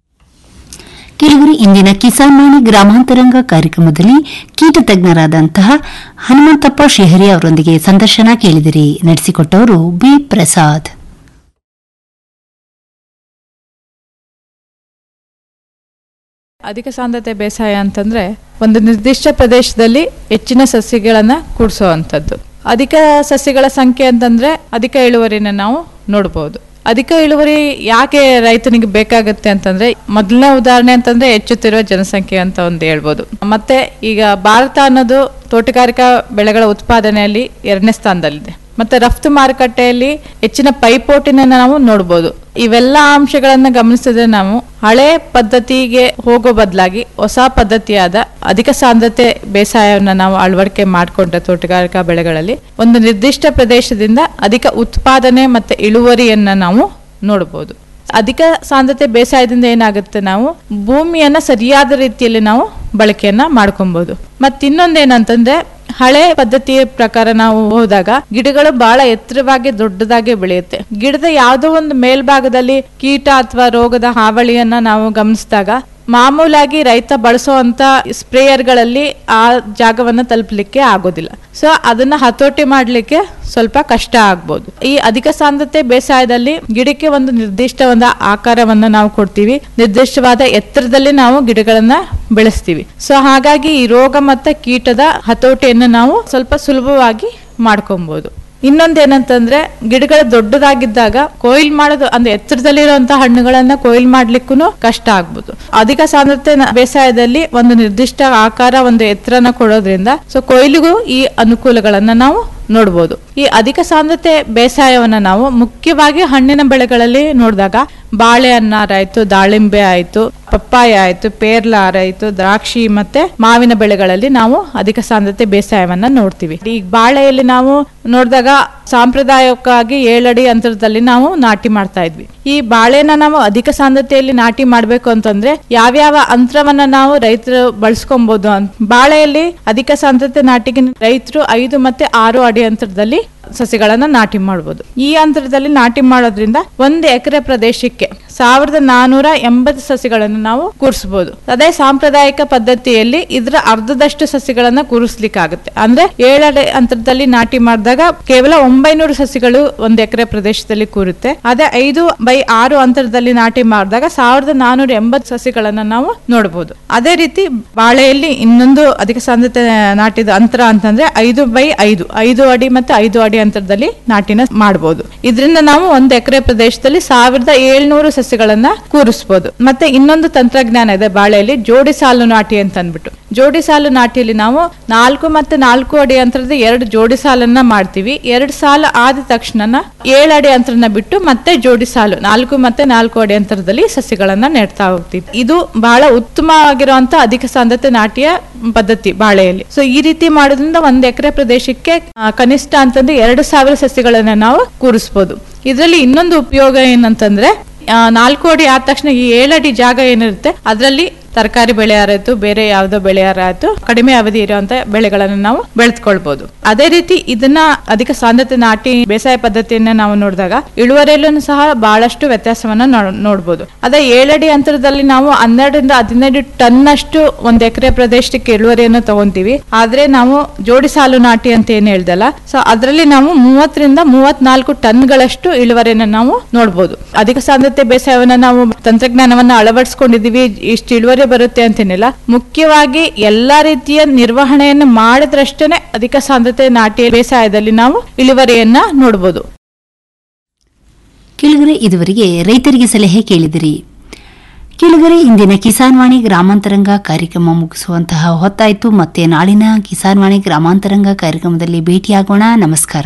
ಕೆಲವರು ಇಂದಿನ ಕಿಸಾನ್ ವಾಣಿ ಗ್ರಾಮಾಂತರಂಗ ಕಾರ್ಯಕ್ರಮದಲ್ಲಿ ಕೀಟ ತಜ್ಞರಾದಂತಹ ಹನುಮಂತಪ್ಪ ಶ್ರೀಹರಿ ಅವರೊಂದಿಗೆ ಸಂದರ್ಶನ ಕೇಳಿದಿರಿ ನಡೆಸಿಕೊಟ್ಟವರು ಬಿ ಪ್ರಸಾದ್ ಅಧಿಕ ಸಾಂದ್ರತೆ ಬೇಸಾಯ ಅಂತಂದ್ರೆ ಒಂದು ನಿರ್ದಿಷ್ಟ ಪ್ರದೇಶದಲ್ಲಿ ಹೆಚ್ಚಿನ ಸಸ್ಯಗಳನ್ನು ಕೂಡಿಸುವಂಥದ್ದು ಅಧಿಕ ಸಸ್ಯಗಳ ಸಂಖ್ಯೆ ಅಂತಂದ್ರೆ ಅಧಿಕ ಇಳುವರಿನ ನಾವು ನೋಡ್ಬೋದು ಅಧಿಕ ಇಳುವರಿ ಯಾಕೆ ರೈತನಿಗೆ ಬೇಕಾಗುತ್ತೆ ಅಂತಂದ್ರೆ ಮೊದಲನೇ ಉದಾಹರಣೆ ಅಂತಂದ್ರೆ ಹೆಚ್ಚುತ್ತಿರುವ ಜನಸಂಖ್ಯೆ ಅಂತ ಒಂದು ಹೇಳ್ಬೋದು ಮತ್ತೆ ಈಗ ಭಾರತ ಅನ್ನೋದು ತೋಟಗಾರಿಕಾ ಬೆಳೆಗಳ ಉತ್ಪಾದನೆಯಲ್ಲಿ ಎರಡನೇ ಸ್ಥಾನದಲ್ಲಿದೆ ಮತ್ತೆ ರಫ್ತು ಮಾರುಕಟ್ಟೆಯಲ್ಲಿ ಹೆಚ್ಚಿನ ಪೈಪೋಟಿನ ನಾವು ನೋಡ್ಬೋದು ಇವೆಲ್ಲ ಅಂಶಗಳನ್ನ ಗಮನಿಸಿದ್ರೆ ನಾವು ಹಳೆ ಪದ್ಧತಿಗೆ ಹೋಗೋ ಬದಲಾಗಿ ಹೊಸ ಪದ್ಧತಿಯಾದ ಅಧಿಕ ಸಾಂದ್ರತೆ ಬೇಸಾಯವನ್ನು ನಾವು ಅಳವಡಿಕೆ ಮಾಡಿಕೊಂಡ್ರೆ ತೋಟಗಾರಿಕಾ ಬೆಳೆಗಳಲ್ಲಿ ಒಂದು ನಿರ್ದಿಷ್ಟ ಪ್ರದೇಶದಿಂದ ಅಧಿಕ ಉತ್ಪಾದನೆ ಮತ್ತೆ ಇಳುವರಿಯನ್ನ ನಾವು ನೋಡಬಹುದು ಅಧಿಕ ಸಾಂದ್ರತೆ ಬೇಸಾಯದಿಂದ ಏನಾಗುತ್ತೆ ನಾವು ಭೂಮಿಯನ್ನ ಸರಿಯಾದ ರೀತಿಯಲ್ಲಿ ನಾವು ಬಳಕೆಯನ್ನ ಮಾಡ್ಕೊಬಹುದು ಮತ್ತೆ ಇನ್ನೊಂದೇನಂತಂದ್ರೆ ಹಳೆ ಪದ್ಧತಿಯ ಪ್ರಕಾರ ನಾವು ಹೋದಾಗ ಗಿಡಗಳು ಬಹಳ ಎತ್ತರವಾಗಿ ದೊಡ್ಡದಾಗಿ ಬೆಳೆಯುತ್ತೆ ಗಿಡದ ಯಾವುದೋ ಒಂದು ಮೇಲ್ಭಾಗದಲ್ಲಿ ಕೀಟ ಅಥವಾ ರೋಗದ ಹಾವಳಿಯನ್ನ ನಾವು ಗಮನಿಸಿದಾಗ ಮಾಮೂಲಾಗಿ ರೈತ ಬಳಸುವಂತ ಸ್ಪ್ರೇಯರ್ಗಳಲ್ಲಿ ಆ ಜಾಗವನ್ನು ತಲುಪಲಿಕ್ಕೆ ಆಗೋದಿಲ್ಲ ಸೊ ಅದನ್ನ ಹತೋಟಿ ಮಾಡಲಿಕ್ಕೆ ಸ್ವಲ್ಪ ಕಷ್ಟ ಆಗ್ಬೋದು ಈ ಅಧಿಕ ಸಾಂದ್ರತೆ ಬೇಸಾಯದಲ್ಲಿ ಗಿಡಕ್ಕೆ ಒಂದು ನಿರ್ದಿಷ್ಟ ಒಂದು ಆಕಾರವನ್ನ ನಾವು ಕೊಡ್ತೀವಿ ನಿರ್ದಿಷ್ಟವಾದ ಎತ್ತರದಲ್ಲಿ ನಾವು ಗಿಡಗಳನ್ನ ಬೆಳೆಸ್ತೀವಿ ಸೊ ಹಾಗಾಗಿ ಈ ರೋಗ ಮತ್ತೆ ಕೀಟದ ಹತೋಟಿಯನ್ನು ನಾವು ಸ್ವಲ್ಪ ಸುಲಭವಾಗಿ ಮಾಡ್ಕೊಬಹುದು ಇನ್ನೊಂದೇನಂತಂದ್ರೆ ಗಿಡಗಳು ದೊಡ್ಡದಾಗಿದ್ದಾಗ ಕೊಯ್ಲ್ ಮಾಡೋದು ಅಂದ್ರೆ ಎತ್ತರದಲ್ಲಿರುವಂತಹ ಹಣ್ಣುಗಳನ್ನ ಕೊಯ್ಲ್ ಮಾಡ್ಲಿಕ್ಕೂ ಕಷ್ಟ ಆಗ್ಬೋದು ಅಧಿಕ ಸಾಂದ್ರತೆ ನ- ಬೇಸಾಯದಲ್ಲಿ ಒಂದು ನಿರ್ದಿಷ್ಟ ಆಕಾರ ಒಂದು ಎತ್ತರನ ಕೊಡೋದ್ರಿಂದ ಸೊ ಕೊಯ್ಲಿಗೂ ಈ ಅನುಕೂಲಗಳನ್ನ ನಾವು ನೋಡ್ಬೋದು ಈ ಅಧಿಕ ಸಾಂದ್ರತೆ ಬೇಸಾಯವನ್ನ ನಾವು ಮುಖ್ಯವಾಗಿ ಹಣ್ಣಿನ ಬೆಳೆಗಳಲ್ಲಿ ನೋಡಿದಾಗ ಬಾಳೆ ಅನ್ನಾರಾಯ್ತು ದಾಳಿಂಬೆ ಆಯ್ತು ಪಪ್ಪಾಯ ಆಯ್ತು ಪೇರ್ಲಾರ ಆಯ್ತು ದ್ರಾಕ್ಷಿ ಮತ್ತೆ ಮಾವಿನ ಬೆಳೆಗಳಲ್ಲಿ ನಾವು ಅಧಿಕ ಸಾಂದ್ರತೆ ಬೇಸಾಯವನ್ನ ನೋಡ್ತೀವಿ ಈ ಬಾಳೆಯಲ್ಲಿ ನಾವು ನೋಡಿದಾಗ ಸಾಂಪ್ರದಾಯಿಕವಾಗಿ ಏಳಡಿ ಅಂತರದಲ್ಲಿ ನಾವು ನಾಟಿ ಮಾಡ್ತಾ ಇದ್ವಿ ಈ ಬಾಳೆನ ನಾವು ಅಧಿಕ ಸಾಂದ್ರತೆಯಲ್ಲಿ ನಾಟಿ ಮಾಡ್ಬೇಕು ಅಂತಂದ್ರೆ ಯಾವ್ಯಾವ ಅಂತರವನ್ನ ನಾವು ರೈತರು ಬಳಸ್ಕೊಬಹುದು ಅಂತ ಬಾಳೆಯಲ್ಲಿ ಅಧಿಕ ಸಾಂದ್ರತೆ ನಾಟಿಗೆ ರೈತರು ಐದು ಮತ್ತೆ ಆರು ಅಡಿ ಅಂತರದಲ್ಲಿ ಸಸಿಗಳನ್ನ ನಾಟಿ ಮಾಡಬಹುದು ಈ ಅಂತರದಲ್ಲಿ ನಾಟಿ ಮಾಡೋದ್ರಿಂದ ಒಂದು ಎಕರೆ ಪ್ರದೇಶಕ್ಕೆ ಸಾವಿರದ ನಾನೂರ ಎಂಬತ್ತು ಸಸಿಗಳನ್ನು ನಾವು ಕೂರಿಸಬಹುದು ಅದೇ ಸಾಂಪ್ರದಾಯಿಕ ಪದ್ಧತಿಯಲ್ಲಿ ಇದರ ಅರ್ಧದಷ್ಟು ಸಸಿಗಳನ್ನ ಕೂರಿಸ್ಲಿಕ್ಕಾಗುತ್ತೆ ಅಂದ್ರೆ ಏಳಡೆ ಅಂತರದಲ್ಲಿ ನಾಟಿ ಮಾಡಿದಾಗ ಕೇವಲ ಒಂಬೈನೂರು ಸಸಿಗಳು ಒಂದು ಎಕರೆ ಪ್ರದೇಶದಲ್ಲಿ ಕೂರುತ್ತೆ ಅದೇ ಐದು ಬೈ ಆರು ಅಂತರದಲ್ಲಿ ನಾಟಿ ಮಾಡಿದಾಗ ಸಾವಿರದ ನಾನೂರ ಎಂಬತ್ತು ಸಸಿಗಳನ್ನ ನಾವು ನೋಡಬಹುದು ಅದೇ ರೀತಿ ಬಾಳೆಯಲ್ಲಿ ಇನ್ನೊಂದು ಅಧಿಕ ಸಾಂದ್ರತೆ ನಾಟಿದ ಅಂತರ ಅಂತಂದ್ರೆ ಐದು ಬೈ ಐದು ಐದು ಅಡಿ ಮತ್ತೆ ಐದು ಅಡಿ ಅಂತರದಲ್ಲಿ ನಾಟಿನ ಮಾಡಬಹುದು ಇದರಿಂದ ನಾವು ಒಂದು ಎಕರೆ ಪ್ರದೇಶದಲ್ಲಿ ಸಾವಿರದ ಏಳ್ನೂರು ಸಸಿಗಳನ್ನ ಕೂರಿಸಬಹುದು ಮತ್ತೆ ಇನ್ನೊಂದು ತಂತ್ರಜ್ಞಾನ ಇದೆ ಬಾಳೆಯಲ್ಲಿ ಜೋಡಿ ಸಾಲು ನಾಟಿ ಅಂತ ಅಂದ್ಬಿಟ್ಟು ಜೋಡಿ ಸಾಲು ನಾಟಿಯಲ್ಲಿ ನಾವು ನಾಲ್ಕು ಮತ್ತೆ ನಾಲ್ಕು ಅಡಿ ಅಂತರದ ಎರಡು ಜೋಡಿ ಸಾಲನ್ನ ಮಾಡ್ತೀವಿ ಎರಡು ಸಾಲು ಆದ ತಕ್ಷಣ ಏಳು ಅಡಿ ಅಂತರನ ಬಿಟ್ಟು ಮತ್ತೆ ಜೋಡಿ ಸಾಲು ನಾಲ್ಕು ಮತ್ತೆ ನಾಲ್ಕು ಅಡಿ ಅಂತರದಲ್ಲಿ ಸಸಿಗಳನ್ನ ನೆಡ್ತಾ ಹೋಗ್ತೀವಿ ಇದು ಬಹಳ ಉತ್ತಮವಾಗಿರುವಂತ ಅಧಿಕ ಸಾಂದ್ರತೆ ನಾಟಿಯ ಪದ್ಧತಿ ಬಾಳೆಯಲ್ಲಿ ಸೊ ಈ ರೀತಿ ಮಾಡೋದ್ರಿಂದ ಒಂದ್ ಎಕರೆ ಪ್ರದೇಶಕ್ಕೆ ಆ, ಕನಿಷ್ಠ ಅಂತಂದ್ರೆ ಎರಡು ಸಾವಿರ ಸಸಿಗಳನ್ನ ನಾವು ಕೂರಿಸ್ಬೋದು ಇದರಲ್ಲಿ ಇನ್ನೊಂದು ಉಪಯೋಗ ಏನಂತಂದ್ರೆ ಆ, ನಾಲ್ಕು ಅಡಿ ಆದ ತಕ್ಷಣ ಈ ಏಳಡಿ ಜಾಗ ಏನಿರುತ್ತೆ ಅದರಲ್ಲಿ ತರಕಾರಿ ಬೆಳೆಯಾರಾಯ್ತು ಬೇರೆ ಯಾವ್ದೋ ಬೆಳೆಯಾರಾಯ್ತು ಕಡಿಮೆ ಅವಧಿ ಇರುವಂತ ಬೆಳೆಗಳನ್ನು ನಾವು ಬೆಳೆದ್ಕೊಳ್ಬಹುದು ಅದೇ ರೀತಿ ಇದನ್ನ ಅಧಿಕ ಸಾಂದ್ರತೆ ನಾಟಿ ಬೇಸಾಯ ಪದ್ಧತಿಯನ್ನ ನಾವು ನೋಡಿದಾಗ ಇಳುವರಿಯಲ್ಲೂ ಸಹ ಬಹಳಷ್ಟು ವ್ಯತ್ಯಾಸವನ್ನ ನೋ- ನೋಡ್ಬೋದು ಅದೇ ಏಳಡಿ ಅಂತರದಲ್ಲಿ ನಾವು ಹನ್ನೆರಡರಿಂದ ಹದಿನೈದು ಟನ್ ಅಷ್ಟು ಒಂದ್ ಎಕರೆ ಪ್ರದೇಶಕ್ಕೆ ಇಳುವರಿಯನ್ನು ತಗೊಂತೀವಿ ಆದ್ರೆ ನಾವು ಜೋಡಿ ಸಾಲು ನಾಟಿ ಅಂತ ಏನ್ ಹೇಳ್ದಲ್ಲ ಸೊ ಅದರಲ್ಲಿ ನಾವು ಮೂವತ್ತರಿಂದ ಮೂವತ್ನಾಲ್ಕು ಟನ್ಗಳಷ್ಟು ಇಳುವರಿಯನ್ನು ನಾವು ನೋಡ್ಬೋದು ಅಧಿಕ ಸಾಂದ್ರತೆ ಬೇಸಾಯವನ್ನ ನಾವು ತಂತ್ರಜ್ಞಾನವನ್ನ ಅಳವಡಿಸ್ಕೊಂಡಿದೀವಿ ಇಷ್ಟು ಇಳುವರಿ ಬರುತ್ತೆ ಅಂತೇನಿಲ್ಲ ಮುಖ್ಯವಾಗಿ ಎಲ್ಲಾ ರೀತಿಯ ನಿರ್ವಹಣೆಯನ್ನು ಮಾಡಿದ್ರಷ್ಟೇನೆ ಅಧಿಕ ಸಾಂದ್ರತೆ ನಾಟಿ ಬೇಸಾಯದಲ್ಲಿ ನಾವು ಇಳುವರಿಯನ್ನ ನೋಡ್ಬೋದು ಕೆಳಗರೆ ಇದುವರೆಗೆ ರೈತರಿಗೆ ಸಲಹೆ ಕೇಳಿದಿರಿ ಕೆಳಗರೆ ಇಂದಿನ ಕಿಸಾನ್ ವಾಣಿ ಗ್ರಾಮಾಂತರಂಗ ಕಾರ್ಯಕ್ರಮ ಮುಗಿಸುವಂತಹ ಹೊತ್ತಾಯಿತು ಮತ್ತೆ ನಾಳಿನ ಕಿಸಾನ್ ವಾಣಿ ಗ್ರಾಮಾಂತರಂಗ ಕಾರ್ಯಕ್ರಮದಲ್ಲಿ ಭೇಟಿಯಾಗೋಣ ನಮಸ್ಕಾರ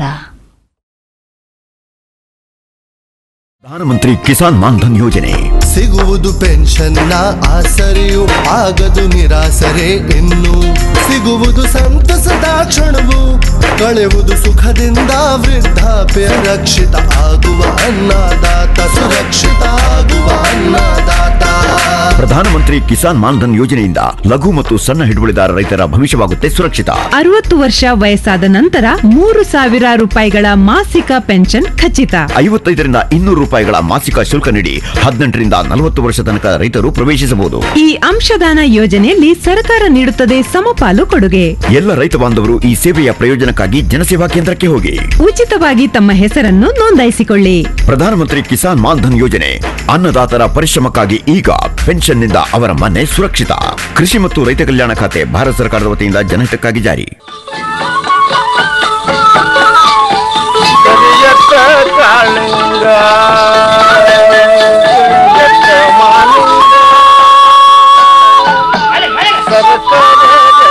ಪ್ರಧಾನಮಂತ್ರಿ ಕಿಸಾನ್ ಮಾನ್ಧನ್ ಯೋಜನೆ ಸಿಗುವುದು ಪೆನ್ಷನ್ನ ಆಸರೆಯು ಆಗದು ನಿರಾಸರೆ ಇನ್ನು ಸಿಗುವುದು ಸಂತಸದ ಕ್ಷಣವು ಕಳೆವುದು ಸುಖದಿಂದ ವೃದ್ಧಾಪ್ಯ ರಕ್ಷಿತ ಆಗುವ ಅನ್ನದಾತ ಸುರಕ್ಷಿತ ಆಗುವ ಅನ್ನದಾತ ಪ್ರಧಾನಮಂತ್ರಿ ಕಿಸಾನ್ ಮಾನ್ಧನ್ ಯೋಜನೆಯಿಂದ ಲಘು ಮತ್ತು ಸಣ್ಣ ಹಿಡುವಳಿದಾರ ರೈತರ ಭವಿಷ್ಯವಾಗುತ್ತೆ ಸುರಕ್ಷಿತ ಅರವತ್ತು ವರ್ಷ ವಯಸ್ಸಾದ ನಂತರ ಮೂರು ಸಾವಿರ ರೂಪಾಯಿಗಳ ಮಾಸಿಕ ಪೆನ್ಷನ್ ಖಚಿತ ಐವತ್ತೈದರಿಂದ ಇನ್ನೂರು ರೂಪಾಯಿಗಳ ಮಾಸಿಕ ಶುಲ್ಕ ನೀಡಿ ಹದಿನೆಂಟರಿಂದ ನಲವತ್ತು ವರ್ಷ ತನಕ ರೈತರು ಪ್ರವೇಶಿಸಬಹುದು ಈ ಅಂಶದಾನ ಯೋಜನೆಯಲ್ಲಿ ಸರ್ಕಾರ ನೀಡುತ್ತದೆ ಸಮಪಾಲು ಕೊಡುಗೆ ಎಲ್ಲ ರೈತ ಬಾಂಧವರು ಈ ಸೇವೆಯ ಪ್ರಯೋಜನಕ್ಕಾಗಿ ಜನಸೇವಾ ಕೇಂದ್ರಕ್ಕೆ ಹೋಗಿ ಉಚಿತವಾಗಿ ತಮ್ಮ ಹೆಸರನ್ನು ನೋಂದಾಯಿಸಿಕೊಳ್ಳಿ ಪ್ರಧಾನಮಂತ್ರಿ ಕಿಸಾನ್ ಮಾನ್ಧನ್ ಯೋಜನೆ ಅನ್ನದಾತರ ಪರಿಶ್ರಮಕ್ಕಾಗಿ ಈಗ ಪೆನ್ಷನ್ನಿಂದ ಅವರ ಮನೆ ಸುರಕ್ಷಿತ ಕೃಷಿ ಮತ್ತು ರೈತ ಕಲ್ಯಾಣ ಖಾತೆ ಭಾರತ ಸರ್ಕಾರದ ವತಿಯಿಂದ ಜನಹಿತಕ್ಕಾಗಿ ಜಾರಿ ಕರಿಯತ್ತ ಕಾಳಿಂಗ ಕರಿಯತ್ತ ಮಾಲಿಂಗ ಸರಸರ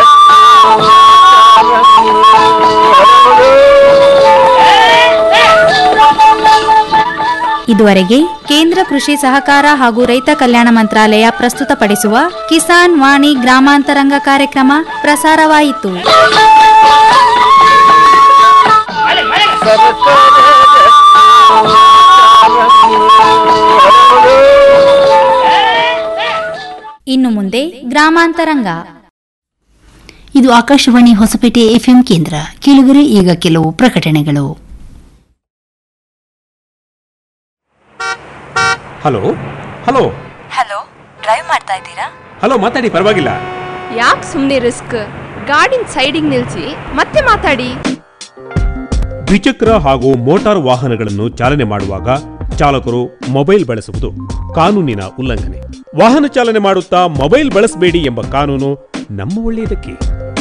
ಇದುವರೆಗೆ ಕೇಂದ್ರ ಕೃಷಿ ಸಹಕಾರ ಹಾಗೂ ರೈತ ಕಲ್ಯಾಣ ಮಂತ್ರಾಲಯ ಪ್ರಸ್ತುತಪಡಿಸುವ ಕಿಸಾನ್ ವಾಣಿ ಗ್ರಾಮಾಂತರಂಗ ಕಾರ್ಯಕ್ರಮ ಪ್ರಸಾರವಾಯಿತು ಇನ್ನು ಮುಂದೆ ಗ್ರಾಮಾಂತರಂಗ ಇದು ಆಕಾಶವಾಣಿ ಹೊಸಪೇಟೆ ಎಫ್ಎಂ ಕೇಂದ್ರ ಕೇಳುಗರೆ ಈಗ ಕೆಲವು ಪ್ರಕಟಣೆಗಳು ಹಲೋ ಹಲೋ ಹಲೋ ಡ್ರೈವ್ ಮಾಡ್ತಾ ಇದ್ದೀರಾ ಹಲೋ ಮಾತಾಡಿ ಪರವಾಗಿಲ್ಲ ಯಾಕೆ ಸುಮ್ಮನೆ ರಿಸ್ಕ್ ಗಾಡಿನ ಸೈಡಿಗೆ ನಿಲ್ಸಿ ಮತ್ತೆ ಮಾತಾಡಿ ದ್ವಿಚಕ್ರ ಹಾಗೂ ಮೋಟಾರ್ ವಾಹನಗಳನ್ನು ಚಾಲನೆ ಮಾಡುವಾಗ ಚಾಲಕರು ಮೊಬೈಲ್ ಬಳಸುವುದು ಕಾನೂನಿನ ಉಲ್ಲಂಘನೆ ವಾಹನ ಚಾಲನೆ ಮಾಡುತ್ತಾ ಮೊಬೈಲ್ ಬಳಸಬೇಡಿ ಎಂಬ ಕಾನೂನು ನಮ್ಮ ಒಳ್ಳೆಯದಕ್ಕೆ